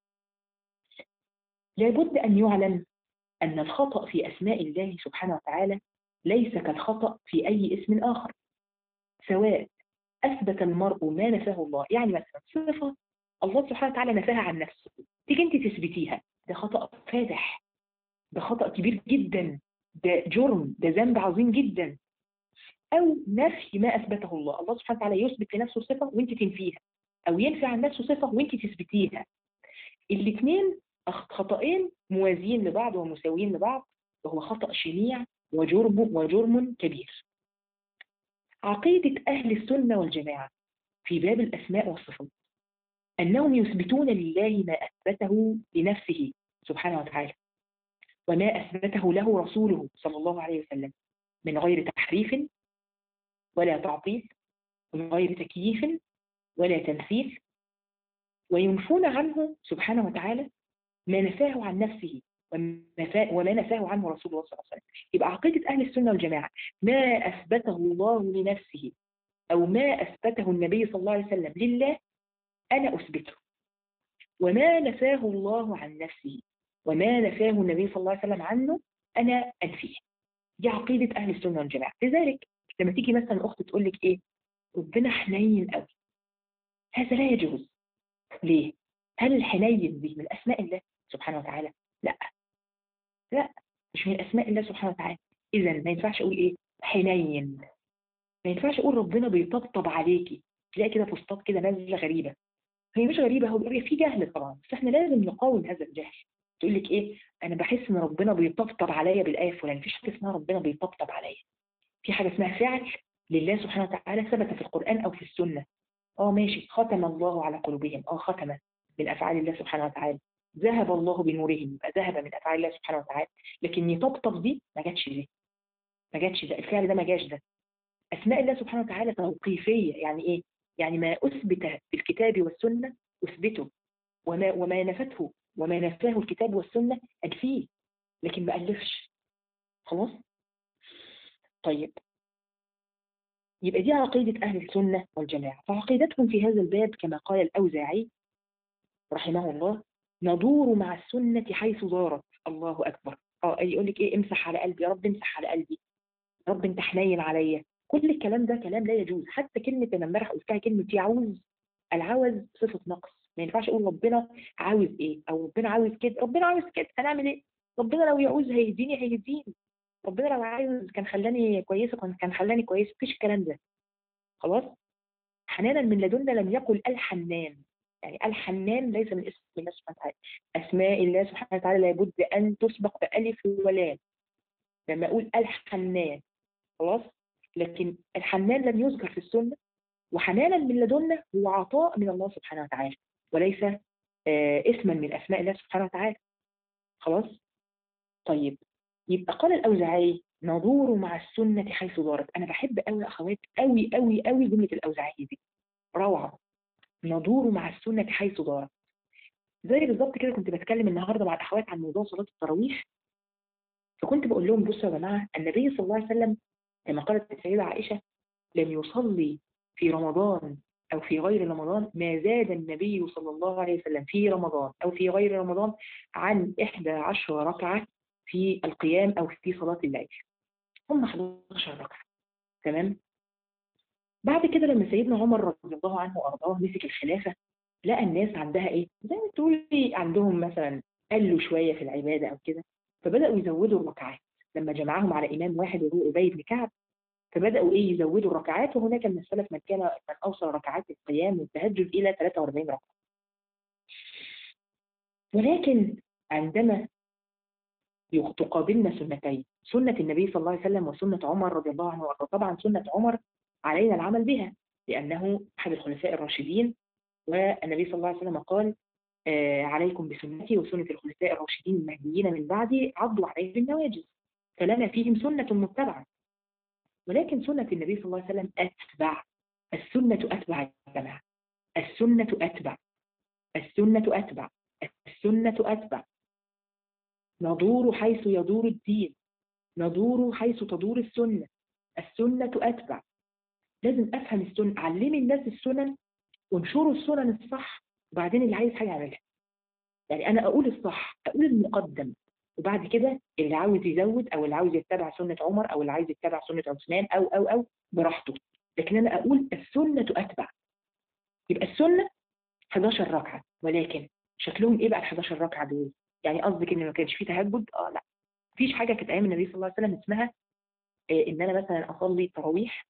لابد ان يعلم ان الخطأ في اسماء الله سبحانه وتعالى ليس كالخطأ في اي اسم اخر. سواء اثبت المرء ما نفاه الله، يعني مثلا صفة الله سبحانه وتعالى نفاها عن نفسه، تيجي انت تثبتيها، ده خطأ فادح. ده خطأ كبير جدا، ده جرم، ده ذنب عظيم جدا. أو نفي ما أثبته الله الله سبحانه وتعالى يثبت لنفسه صفة وانت تنفيها أو ينفي عن نفسه صفة وانت تثبتيها الاثنين خطأين موازيين لبعض ومساويين لبعض وهو خطأ شنيع وجرم وجرم كبير عقيدة أهل السنة والجماعة في باب الأسماء والصفات أنهم يثبتون لله ما أثبته لنفسه سبحانه وتعالى وما أثبته له رسوله صلى الله عليه وسلم من غير تحريف ولا تعطيل من غير تكييف ولا تمثيل وينفون عنه سبحانه وتعالى ما نفاه عن نفسه وما نفاه عنه رسول الله صلى الله عليه وسلم يبقى عقيدة أهل السنة والجماعة ما أثبته الله لنفسه أو ما أثبته النبي صلى الله عليه وسلم لله أنا أثبته وما نفاه الله عن نفسه وما نفاه النبي صلى الله عليه وسلم عنه أنا أنفيه دي عقيدة أهل السنة والجماعة لذلك لما تيجي مثلا أخت تقول لك إيه ربنا حنين قوي هذا لا يجوز ليه؟ هل الحنين دي من أسماء الله سبحانه وتعالى؟ لا لا مش من أسماء الله سبحانه وتعالى إذا ما ينفعش أقول إيه؟ حنين ما ينفعش أقول ربنا بيطبطب عليكي تلاقي كده فسطاط كده نازلة غريبة هي مش غريبة هو في جهل طبعا بس احنا لازم نقاوم هذا الجهل تقول لك ايه انا بحس ان ربنا بيطبطب عليا بالايه الفلانيه مفيش حاجه اسمها ربنا بيطبطب عليا في حاجه اسمها فعل لله سبحانه وتعالى ثبت في القران او في السنه اه ماشي ختم الله على قلوبهم اه ختم من افعال الله سبحانه وتعالى ذهب الله بنورهم يبقى ذهب من افعال الله سبحانه وتعالى لكن يطبطب دي ما جاتش دي ما جاتش ده الفعل ده ما جاش ده اسماء الله سبحانه وتعالى توقيفيه يعني ايه يعني ما اثبت في الكتاب والسنه اثبته وما وما نفته وما نفاه الكتاب والسنة أنفيه لكن ما ألفش خلاص طيب يبقى دي عقيدة أهل السنة والجماعة فعقيدتهم في هذا الباب كما قال الأوزاعي رحمه الله ندور مع السنة حيث دارت الله أكبر اه يقول لك ايه امسح على قلبي يا رب امسح على قلبي يا رب انت حنين عليا كل الكلام ده كلام لا يجوز حتى كلمة انا امبارح قلتها كلمة يعوز العوز صفة نقص ما ينفعش اقول ربنا عاوز ايه او ربنا عاوز كده ربنا عاوز كده هنعمل ايه ربنا لو يعوز هيديني هيديني ربنا لو عايز كان خلاني كويسه كان كان خلاني كويس مفيش الكلام ده خلاص حنانا من لدنا لم يقل الحنان يعني الحنان ليس من اسم الله سبحانه وتعالى اسماء الله سبحانه وتعالى لابد ان تسبق بالف ولام لما اقول الحنان خلاص لكن الحنان لم يذكر في السنه وحنانا من لدنا هو عطاء من الله سبحانه وتعالى وليس آه اسما من اسماء الله سبحانه وتعالى خلاص طيب يبقى قال الاوزاعي ندور مع السنه حيث دارت انا بحب قوي يا اخوات قوي قوي قوي جمله الاوزاعي دي روعه ندور مع السنه حيث دارت زي بالظبط كده كنت بتكلم النهارده مع الاخوات عن موضوع صلاه التراويح فكنت بقول لهم بصوا يا جماعه النبي صلى الله عليه وسلم كما قالت السيده عائشه لم يصلي في رمضان او في غير رمضان ما زاد النبي صلى الله عليه وسلم في رمضان او في غير رمضان عن 11 ركعه في القيام او في صلاه الليل هم 11 ركعه تمام بعد كده لما سيدنا عمر رضي الله عنه وارضاه مسك الخلافه لقى الناس عندها ايه زي ما تقولي عندهم مثلا قلوا شويه في العباده او كده فبداوا يزودوا الركعات لما جمعهم على امام واحد وهو ابي بن كعب فبداوا ايه يزودوا الركعات وهناك من السلف من كان من اوصل ركعات القيام والتهجد الى 43 ركعه ولكن عندما تقابلنا سنتين سنة النبي صلى الله عليه وسلم وسنة عمر رضي الله عنه وارضاه طبعا سنة عمر علينا العمل بها لأنه أحد الخلفاء الراشدين والنبي صلى الله عليه وسلم قال آه عليكم بسنتي وسنة الخلفاء الراشدين المهديين من بعدي عضوا عليه بالنواجذ فلنا فيهم سنة متبعة ولكن سنة النبي صلى الله عليه وسلم أتبع السنة أتبع يا جماعة السنة أتبع السنة أتبع السنة أتبع ندور حيث يدور الدين ندور حيث تدور السنة السنة أتبع لازم أفهم السنة علمي الناس السنن وانشروا السنن الصح وبعدين اللي عايز حاجة يعملها يعني أنا أقول الصح أقول المقدم وبعد كده اللي عاوز يزود أو اللي عاوز يتبع سنة عمر أو اللي عايز يتبع سنة عثمان أو أو أو براحته لكن أنا أقول السنة أتبع يبقى السنة 11 ركعة ولكن شكلهم إيه بقى ال 11 ركعة دول؟ يعني قصدك إن ما كانش فيه تهجد؟ آه لا مفيش حاجة كانت أيام النبي صلى الله عليه وسلم اسمها إيه إن أنا مثلا أصلي تراويح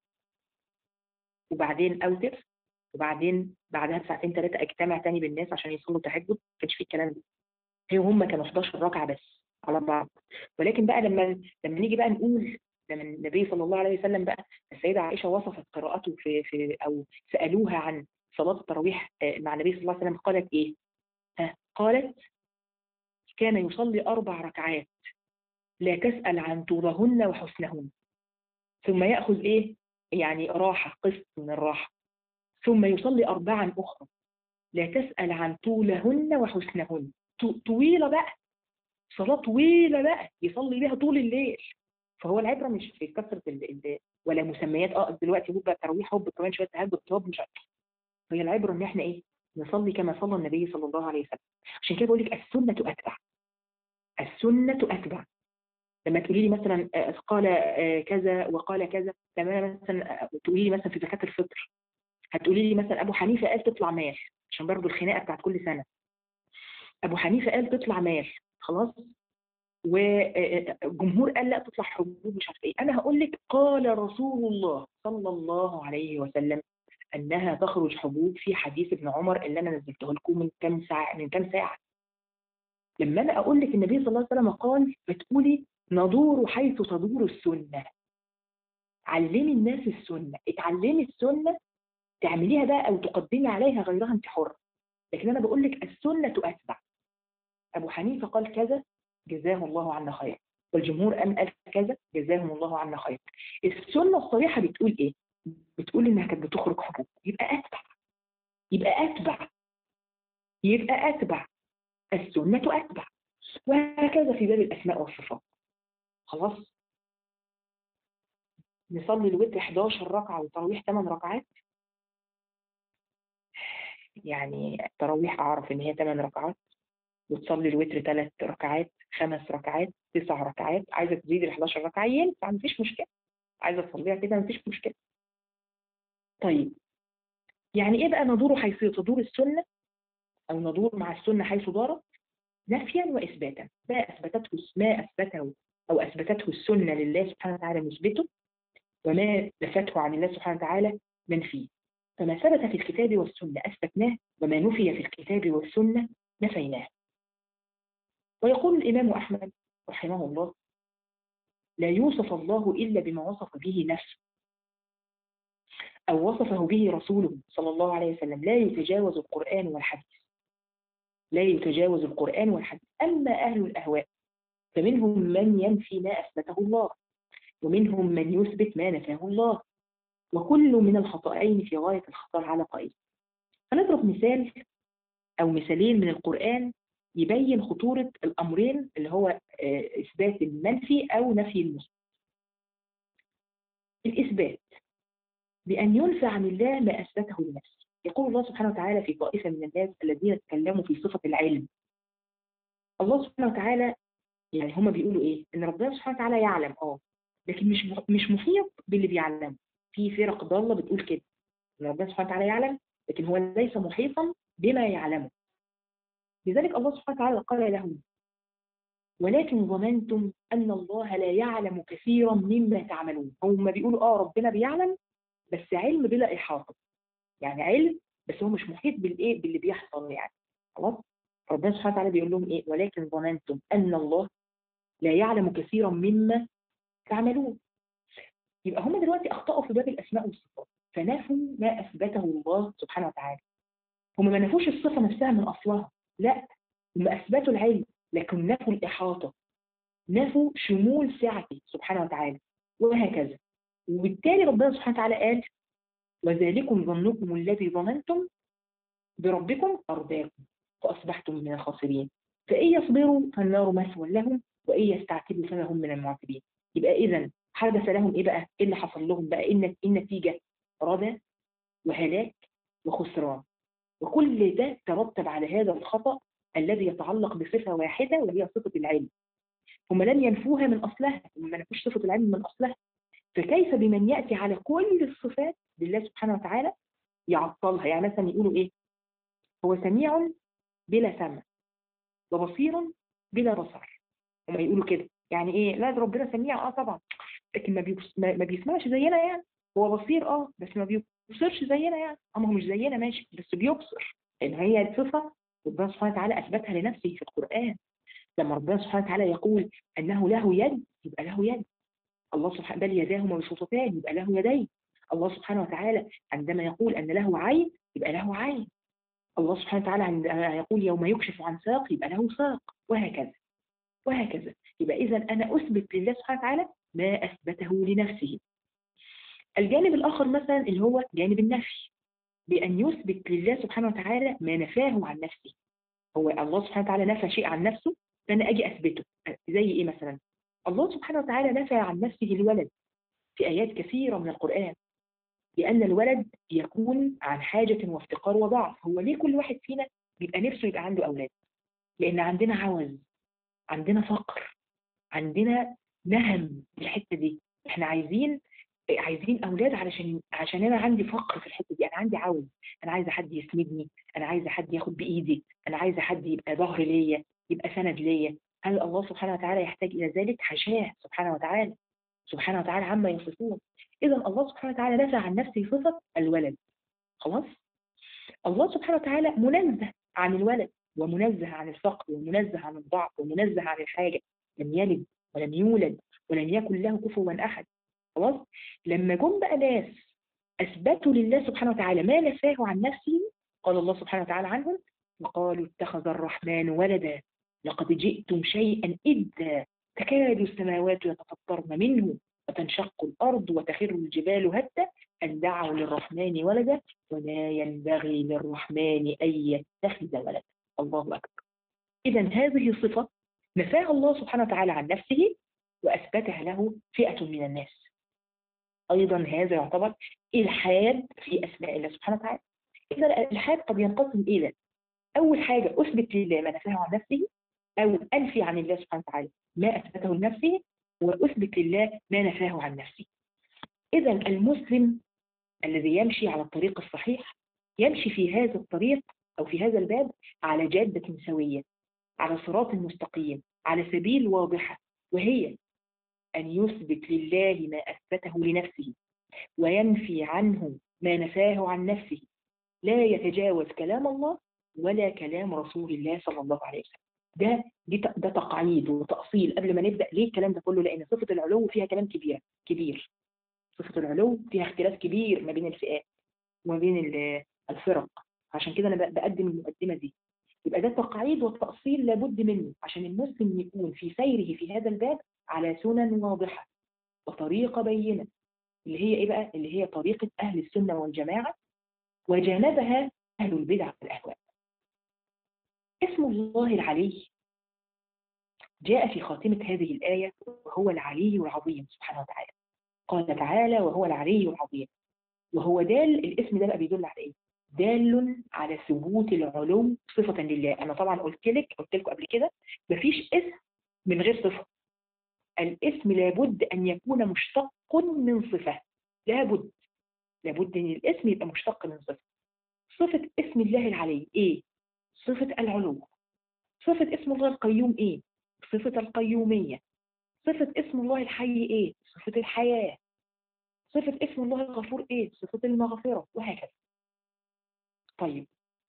وبعدين أوتر وبعدين بعدها بساعتين ثلاثة اجتمع تاني بالناس عشان يصلوا تهجد ما كانش فيه الكلام ده هي هم كانوا 11 ركعة بس على بعض ولكن بقى لما لما نيجي بقى نقول لما النبي صلى الله عليه وسلم بقى السيدة عائشة وصفت قراءته في في أو سألوها عن صلاة التراويح مع النبي صلى الله عليه وسلم قالت إيه؟ ها قالت كان يصلي أربع ركعات لا تسأل عن طولهن وحسنهن ثم يأخذ إيه؟ يعني راحة قسط من الراحة ثم يصلي أربعا أخرى لا تسأل عن طولهن وحسنهن طويلة بقى صلاة طويلة بقى يصلي بها طول الليل فهو العبرة مش في كثرة ال ولا مسميات اه دلوقتي هوب تراويح هوب كمان شوية تهجد هوب مش عارف هي العبرة ان احنا ايه نصلي كما صلى النبي صلى الله عليه وسلم عشان كده بقول لك السنة أتبع السنة أتبع لما تقولي لي مثلا قال كذا وقال كذا لما مثلا تقولي لي مثلا في زكاة الفطر هتقولي لي مثلا ابو حنيفه قال تطلع مال عشان برضه الخناقه بتاعت كل سنه ابو حنيفه قال تطلع مال خلاص وجمهور قال لا تطلع حبوب مش عارف ايه انا هقول لك قال رسول الله صلى الله عليه وسلم انها تخرج حبوب في حديث ابن عمر اللي انا نزلته لكم من كام ساعه من كام ساعه لما انا اقول لك النبي صلى الله عليه وسلم قال بتقولي ندور حيث تدور السنه علمي الناس السنه اتعلمي السنه تعمليها بقى او تقدمي عليها غيرها انت حره لكن انا بقول لك السنه اتبع ابو حنيفه قال كذا جزاه الله عنا خير والجمهور قام قال كذا جزاهم الله عنا خير السنه الصريحه بتقول ايه بتقول انها كانت بتخرج حبوب يبقى اتبع يبقى اتبع يبقى اتبع السنه اتبع وهكذا في باب الاسماء والصفات خلاص نصلي الوتر 11 ركعه والتراويح 8 ركعات يعني التراويح اعرف ان هي 8 ركعات وتصلي الوتر 3 ركعات خمس ركعات تسع ركعات عايزه تزيد ال 11 ركعه ينفع مفيش مشكله عايزه تصليها كده مفيش مشكله طيب يعني ايه بقى ندور حيث تدور السنه او ندور مع السنه حيث دارت نفيا واثباتا ما اثبتته ما اثبته او اثبتته السنه لله سبحانه وتعالى نثبته وما نفته عن الله سبحانه وتعالى ننفيه فما ثبت في الكتاب والسنة أثبتناه وما نفي في الكتاب والسنة نفيناه ويقول الإمام أحمد رحمه الله لا يوصف الله إلا بما وصف به نفسه أو وصفه به رسوله صلى الله عليه وسلم لا يتجاوز القرآن والحديث لا يتجاوز القرآن والحديث أما أهل الأهواء فمنهم من ينفي ما أثبته الله ومنهم من يثبت ما نفاه الله وكل من الخطأين في غاية الخطر على قائل فنضرب مثال أو مثالين من القرآن يبين خطورة الأمرين اللي هو آه، إثبات المنفي أو نفي المثبت الإثبات بأن ينفع عن الله ما أثبته لنفسه يقول الله سبحانه وتعالى في طائفة من الناس الذين تكلموا في صفة العلم الله سبحانه وتعالى يعني هما بيقولوا إيه؟ إن ربنا سبحانه وتعالى يعلم أه لكن مش مش محيط باللي بيعلمه في فرق ضالة بتقول كده إن ربنا سبحانه وتعالى يعلم لكن هو ليس محيطا بما يعلمه لذلك الله سبحانه وتعالى قال لهم ولكن ظننتم أن الله لا يعلم كثيرا مما تعملون هم بيقولوا آه ربنا بيعلم بس علم بلا إحاطة يعني علم بس هو مش محيط بالإيه باللي بيحصل يعني خلاص ربنا سبحانه وتعالى بيقول لهم إيه ولكن ظننتم أن الله لا يعلم كثيرا مما تعملون يبقى هم دلوقتي أخطأوا في باب الأسماء والصفات فنفوا ما أثبته الله سبحانه وتعالى هم ما نفوش الصفة نفسها من أصلها لا هم أثبتوا العلم لكن نفوا الإحاطة نفوا شمول سعته سبحانه وتعالى وهكذا وبالتالي ربنا سبحانه وتعالى قال وذلكم ظنكم الذي ظننتم بربكم أرداكم فأصبحتم من الخاسرين فإن يصبروا فالنار مثوى لهم وإن يستعتبوا فما هم من المعتبين يبقى إذا حدث لهم إيه بقى؟ إيه اللي حصل لهم بقى؟ إن النتيجة ردى وهلاك وخسران وكل ده ترتب على هذا الخطأ الذي يتعلق بصفة واحدة وهي صفة العلم هم لم ينفوها من أصلها هم ما نفوش صفة العلم من أصلها فكيف بمن يأتي على كل الصفات لله سبحانه وتعالى يعطلها يعني مثلا يقولوا إيه هو سميع بلا سمع وبصير بلا بصر هم يقولوا كده يعني إيه لا ده ربنا سميع آه طبعا لكن ما, بيبص... ما بيسمعش زينا يعني هو بصير اه بس ما بيبصرش زينا يعني اما هو مش زينا ماشي بس بيبصر لان هي الصفه ربنا سبحانه وتعالى اثبتها لنفسه في القران لما ربنا سبحانه وتعالى يقول انه له يد يبقى له يد الله سبحانه بل يداه مبسوطتان يبقى له يدين الله سبحانه وتعالى عندما يقول ان له عين يبقى له عين الله سبحانه وتعالى عندما يقول يوم يكشف عن ساق يبقى له ساق وهكذا وهكذا يبقى اذا انا اثبت لله سبحانه وتعالى ما اثبته لنفسه الجانب الآخر مثلا اللي هو جانب النفي بأن يثبت لله سبحانه وتعالى ما نفاه عن نفسه هو الله سبحانه وتعالى نفى شيء عن نفسه فأنا أجي أثبته زي إيه مثلا الله سبحانه وتعالى نفى عن نفسه الولد في آيات كثيرة من القرآن لأن الولد يكون عن حاجة وافتقار وضعف هو ليه كل واحد فينا بيبقى نفسه يبقى عنده أولاد لأن عندنا عوز عندنا فقر عندنا نهم في الحتة دي احنا عايزين عايزين اولاد علشان عشان انا عندي فقر في الحته دي انا عندي عوز انا عايزه حد يسندني انا عايزه حد ياخد بايدي انا عايزه حد يبقى ظهر ليا يبقى سند ليا هل الله سبحانه وتعالى يحتاج الى ذلك حاشاه سبحانه وتعالى سبحانه وتعالى عما يصفون اذا الله سبحانه وتعالى نفى عن نفسه صفه الولد خلاص الله سبحانه وتعالى منزه عن الولد ومنزه عن الفقر ومنزه عن الضعف ومنزه عن الحاجه لم يلد ولم يولد ولم يكن له كفوا احد خلاص لما جم بقى ناس اثبتوا لله سبحانه وتعالى ما نفاه عن نفسه قال الله سبحانه وتعالى عنهم وقالوا اتخذ الرحمن ولدا لقد جئتم شيئا إدا تكاد السماوات يتفطرن منه وتنشق الأرض وتخر الجبال هدا أن دعوا للرحمن ولدا ولا ينبغي للرحمن أن يتخذ ولدا الله أكبر إذا هذه صفة نفاها الله سبحانه وتعالى عن نفسه وأثبتها له فئة من الناس أيضا هذا يعتبر إلحاد في أسماء الله سبحانه وتعالى إذا الإلحاد قد ينقسم إلى أول حاجة أثبت لله ما نفاه عن نفسه أو أنفي عن الله سبحانه وتعالى ما أثبته لنفسه وأثبت لله ما نفاه عن نفسه إذا المسلم الذي يمشي على الطريق الصحيح يمشي في هذا الطريق أو في هذا الباب على جادة سوية على صراط مستقيم على سبيل واضحة وهي أن يثبت لله ما أثبته لنفسه وينفي عنه ما نفاه عن نفسه لا يتجاوز كلام الله ولا كلام رسول الله صلى الله عليه وسلم ده ده تقعيد وتأصيل قبل ما نبدأ ليه الكلام ده كله لأن صفة العلو فيها كلام كبير كبير صفة العلو فيها اختلاف كبير ما بين الفئات وما بين الفرق عشان كده أنا بقدم المقدمة دي يبقى ده تقعيد وتأصيل لابد منه عشان المسلم يكون في سيره في هذا الباب على سنن واضحة وطريقة بينة اللي هي إيه بقى؟ اللي هي طريقة أهل السنة والجماعة وجانبها أهل البدع والأهواء اسم الله العلي جاء في خاتمة هذه الآية وهو العلي العظيم سبحانه وتعالى قال تعالى وهو العلي العظيم وهو دال الاسم ده بقى بيدل على ايه دال على ثبوت العلو صفة لله انا طبعا قلت لك قلت لكم قبل كده مفيش اسم من غير صفة الاسم لابد ان يكون مشتق من صفة لابد لابد ان الاسم يبقى مشتق من صفة صفة اسم الله العلي ايه صفة العلو صفة اسم الله القيوم ايه صفة القيومية صفة اسم الله الحي ايه صفة الحياة صفة اسم الله الغفور ايه صفة المغفرة وهكذا طيب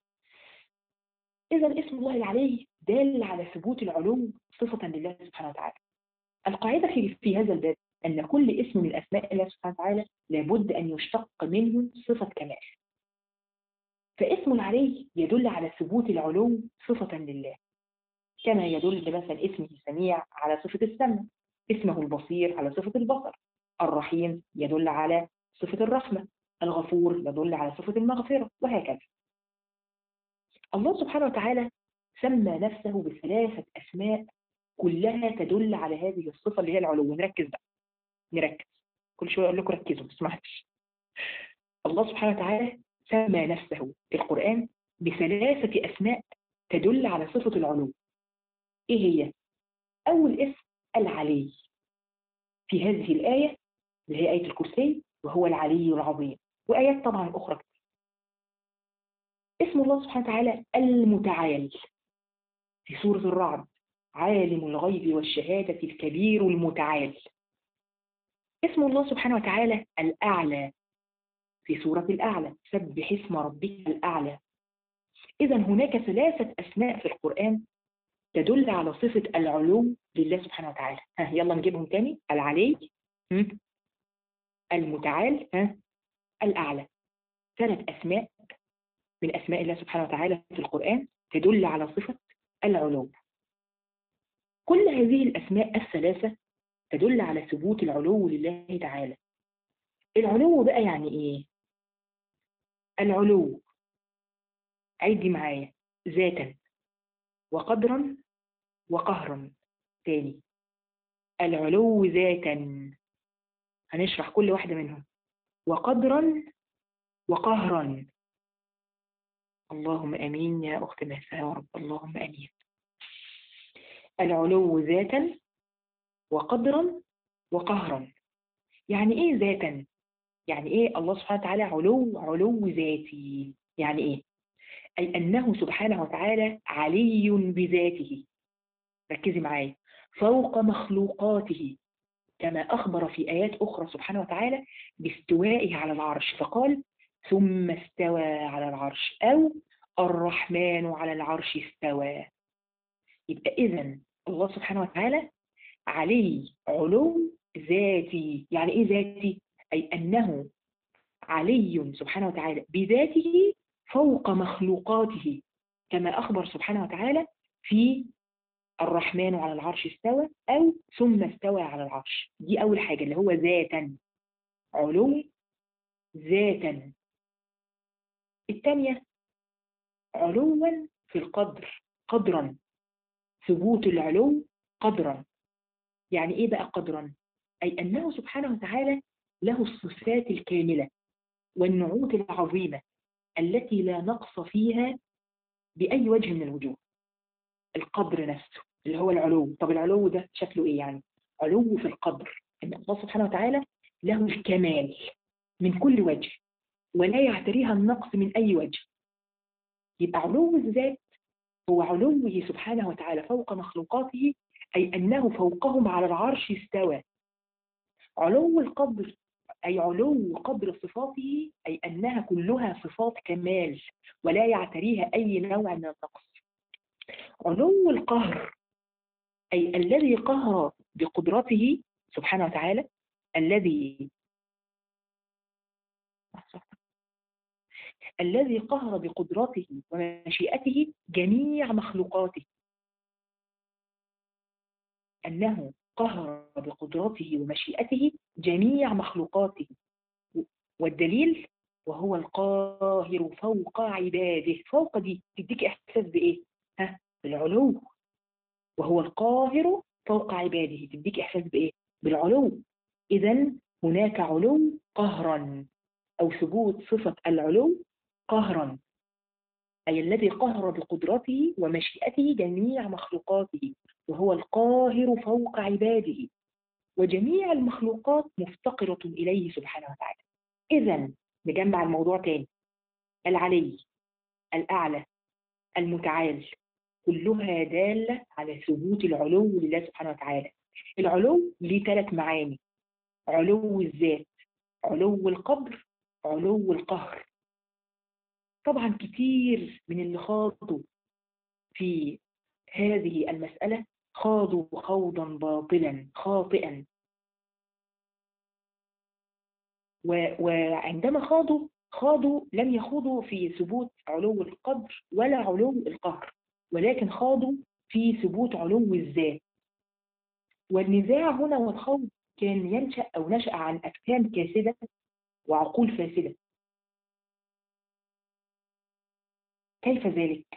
إذا اسم الله العلي دال على ثبوت العلو صفة لله سبحانه وتعالى القاعدة في, في هذا الباب أن كل اسم من أسماء الله سبحانه وتعالى لابد أن يشتق منه صفة كمال فاسم العلي يدل على ثبوت العلو صفة لله كما يدل مثلا اسمه السميع على صفة السمع اسمه البصير على صفة البصر الرحيم يدل على صفة الرحمة الغفور يدل على صفة المغفرة وهكذا الله سبحانه وتعالى سمى نفسه بثلاثة أسماء كلها تدل على هذه الصفة اللي هي العلو نركز بقى نركز كل شوية أقول لكم ركزوا ما تسمعش الله سبحانه وتعالى سمى نفسه في القرآن بثلاثة أسماء تدل على صفة العلو إيه هي؟ أول اسم العلي في هذه الآية اللي هي آية الكرسي وهو العلي العظيم وآيات طبعا أخرى اسم الله سبحانه وتعالى المتعال في سورة الرعد عالم الغيب والشهادة الكبير المتعال اسم الله سبحانه وتعالى الأعلى في سورة الأعلى سبح اسم ربك الأعلى إذا هناك ثلاثة أسماء في القرآن تدل على صفة العلو لله سبحانه وتعالى ها يلا نجيبهم تاني العلي المتعال ها الأعلى ثلاث أسماء من أسماء الله سبحانه وتعالى في القرآن تدل على صفة العلو كل هذه الأسماء الثلاثة تدل على ثبوت العلو لله تعالى العلو بقى يعني إيه؟ العلو عيدي معايا ذاتا وقدرا وقهرا تاني العلو ذاتا هنشرح كل واحدة منهم وقدرا وقهرا اللهم امين يا اخت مهسا يا رب اللهم امين العلو ذاتا وقدرا وقهرا يعني ايه ذاتا يعني ايه الله سبحانه وتعالى علو علو ذاتي يعني ايه اي انه سبحانه وتعالى علي بذاته ركزي معايا فوق مخلوقاته كما أخبر في آيات أخرى سبحانه وتعالى باستوائه على العرش فقال ثم استوى على العرش أو الرحمن على العرش استوى يبقى إذا الله سبحانه وتعالى علي علو ذاتي يعني إيه ذاتي؟ أي أنه علي سبحانه وتعالى بذاته فوق مخلوقاته كما أخبر سبحانه وتعالى في الرحمن على العرش استوى أو ثم استوى على العرش دي أول حاجة اللي هو ذاتا علو ذاتا الثانية علوا في القدر قدرا ثبوت العلو قدرا يعني ايه بقى قدرا اي انه سبحانه وتعالى له الصفات الكاملة والنعوت العظيمة التي لا نقص فيها بأي وجه من الوجوه القدر نفسه اللي هو العلو طب العلو ده شكله ايه يعني علو في القدر ان الله سبحانه وتعالى له الكمال من كل وجه ولا يعتريها النقص من أي وجه يبقى علو الذات هو علوه سبحانه وتعالى فوق مخلوقاته أي أنه فوقهم على العرش استوى علو القدر أي علو قدر صفاته أي أنها كلها صفات كمال ولا يعتريها أي نوع من النقص علو القهر أي الذي قهر بقدرته سبحانه وتعالى الذي الذي قهر بقدرته ومشيئته جميع مخلوقاته أنه قهر بقدرته ومشيئته جميع مخلوقاته والدليل وهو القاهر فوق عباده فوق دي تديك إحساس بإيه؟ ها؟ بالعلو وهو القاهر فوق عباده تديك إحساس بإيه؟ بالعلو إذا هناك علو قهرا أو ثبوت صفة العلو قهرا أي الذي قهر بقدرته ومشيئته جميع مخلوقاته وهو القاهر فوق عباده وجميع المخلوقات مفتقرة إليه سبحانه وتعالى إذا نجمع الموضوع تاني العلي الأعلى المتعال كلها دالة على ثبوت العلو لله سبحانه وتعالى العلو ليه ثلاث معاني علو الذات علو القدر علو القهر طبعا كتير من اللي خاضوا في هذه المسألة خاضوا خوضا باطلا خاطئا وعندما خاضوا خاضوا لم يخوضوا في ثبوت علو القدر ولا علو القهر ولكن خاضوا في ثبوت علو الذات والنزاع هنا والخوض كان ينشأ أو نشأ عن أفهام كاسدة وعقول فاسدة كيف ذلك؟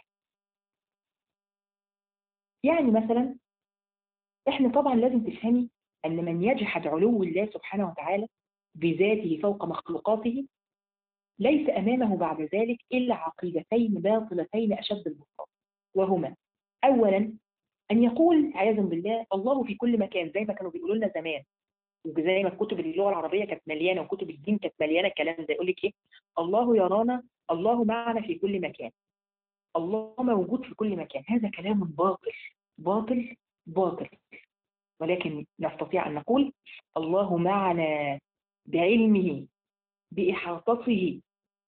يعني مثلا احنا طبعا لازم تفهمي أن من يجحد علو الله سبحانه وتعالى بذاته فوق مخلوقاته ليس أمامه بعد ذلك إلا عقيدتين باطلتين أشد البطلان وهما أولا أن يقول عياذا بالله الله في كل مكان زي ما كانوا بيقولوا لنا زمان وزي ما كتب اللغة العربية كانت مليانة وكتب الدين كانت مليانة الكلام ده يقول لك إيه الله يرانا الله معنا في كل مكان الله موجود في كل مكان هذا كلام باطل باطل باطل ولكن نستطيع أن نقول الله معنا بعلمه بإحاطته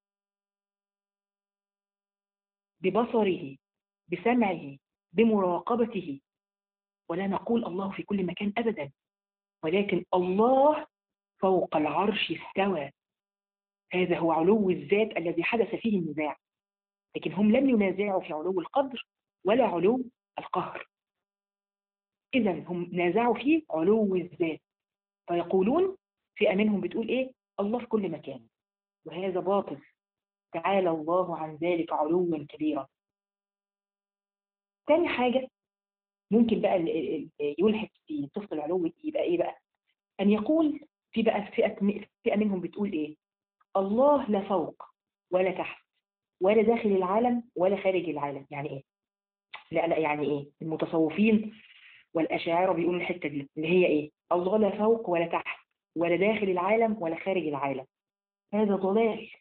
ببصره بسمعه بمراقبته ولا نقول الله في كل مكان أبدا ولكن الله فوق العرش استوى هذا هو علو الذات الذي حدث فيه النزاع لكن هم لم ينازعوا في علو القدر ولا علو القهر إذا هم نازعوا في علو الذات فيقولون فئة منهم بتقول إيه الله في كل مكان وهذا باطل تعالى الله عن ذلك علوا كبيرا تاني حاجة ممكن بقى يلحق في صفة العلو يبقى ايه بقى ان يقول في بقى فئة, فئة منهم بتقول ايه الله لا فوق ولا تحت ولا داخل العالم ولا خارج العالم يعني ايه لا لا يعني ايه المتصوفين والاشاعره بيقولوا الحته دي اللي هي ايه الله لا فوق ولا تحت ولا داخل العالم ولا خارج العالم هذا ضلال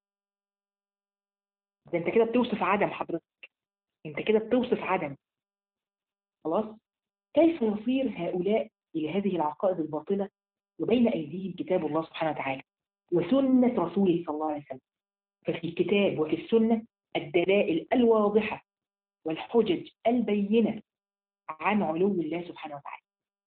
ده انت كده بتوصف عدم حضرتك انت كده بتوصف عدم خلاص كيف يصير هؤلاء إلى هذه العقائد الباطلة وبين أيديهم كتاب الله سبحانه وتعالى وسنة رسوله صلى الله عليه وسلم ففي الكتاب وفي السنة الدلائل الواضحة والحجج البينة عن علو الله سبحانه وتعالى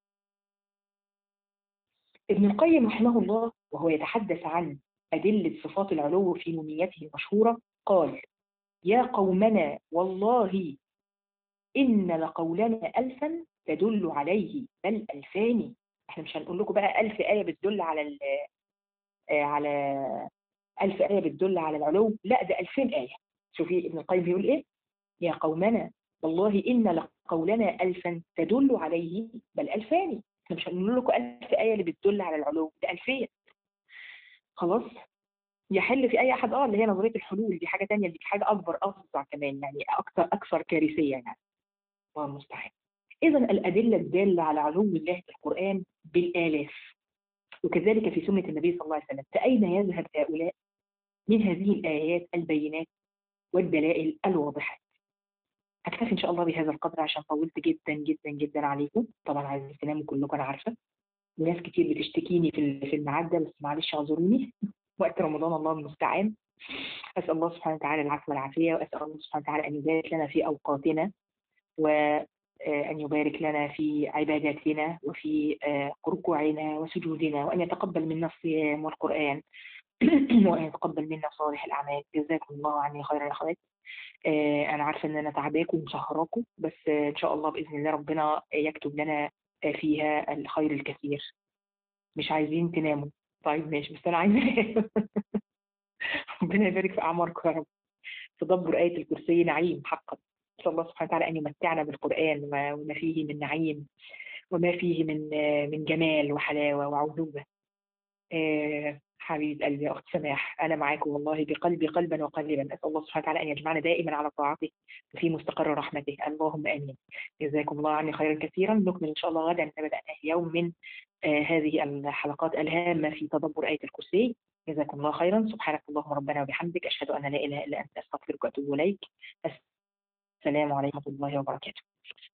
ابن القيم رحمه الله وهو يتحدث عن أدلة صفات العلو في نونيته المشهورة قال يا قومنا والله إن لقولنا ألفا تدل عليه بل ألفان احنا مش هنقول لكم بقى ألف آية بتدل على ال على ألف آية بتدل على العلو لا ده ألفين آية شوفي ابن القيم بيقول إيه يا قومنا والله إن لقولنا ألفا تدل عليه بل ألفان احنا مش هنقول لكم ألف آية اللي بتدل على العلو ده ألفين خلاص يحل في اي احد اه اللي هي نظريه الحلول دي حاجه ثانيه دي حاجه اكبر افظع كمان يعني اكثر اكثر كارثيه يعني الله المستعان اذا الادله الداله على علو الله في القران بالالاف وكذلك في سنه النبي صلى الله عليه وسلم فاين يذهب هؤلاء من هذه الايات البينات والدلائل الواضحه هكتفي ان شاء الله بهذا القدر عشان طولت جدا جدا جدا عليكم طبعا عايزين تناموا كلكم انا عارفه وناس كتير بتشتكيني في في الميعاد ده بس معلش اعذروني وقت رمضان الله المستعان أسأل الله سبحانه وتعالى العفو والعافية وأسأل الله سبحانه وتعالى أن يبارك لنا في أوقاتنا وأن يبارك لنا في عباداتنا وفي ركوعنا وسجودنا وأن يتقبل منا الصيام والقرآن وأن يتقبل منا صالح الأعمال جزاكم الله عني خير الأخوات أنا عارفة أن أنا تعباكم ومسهراكم بس إن شاء الله بإذن الله ربنا يكتب لنا فيها الخير الكثير مش عايزين تناموا طيب ماشي بس انا عايزه ربنا يبارك في اعماركم يا رب تدبر آية الكرسي نعيم حقا نسأل الله سبحانه وتعالى أن يمتعنا بالقرآن وما فيه من نعيم وما فيه من من جمال وحلاوة وعذوبة آه، حبيب قلبي يا أخت سماح أنا معاكم والله بقلبي قلبا وقلبا أسأل الله سبحانه وتعالى أن يجمعنا دائما على طاعته وفي مستقر رحمته اللهم آمين جزاكم الله عني خيرا كثيرا نكمل إن شاء الله غدا ما بدأنا اليوم من آه هذه الحلقات الهامة في تدبر آية الكرسي جزاكم الله خيرا سبحانك اللهم ربنا وبحمدك أشهد أن لا إله إلا أنت أستغفرك وأتوب إليك السلام عليكم ورحمة الله وبركاته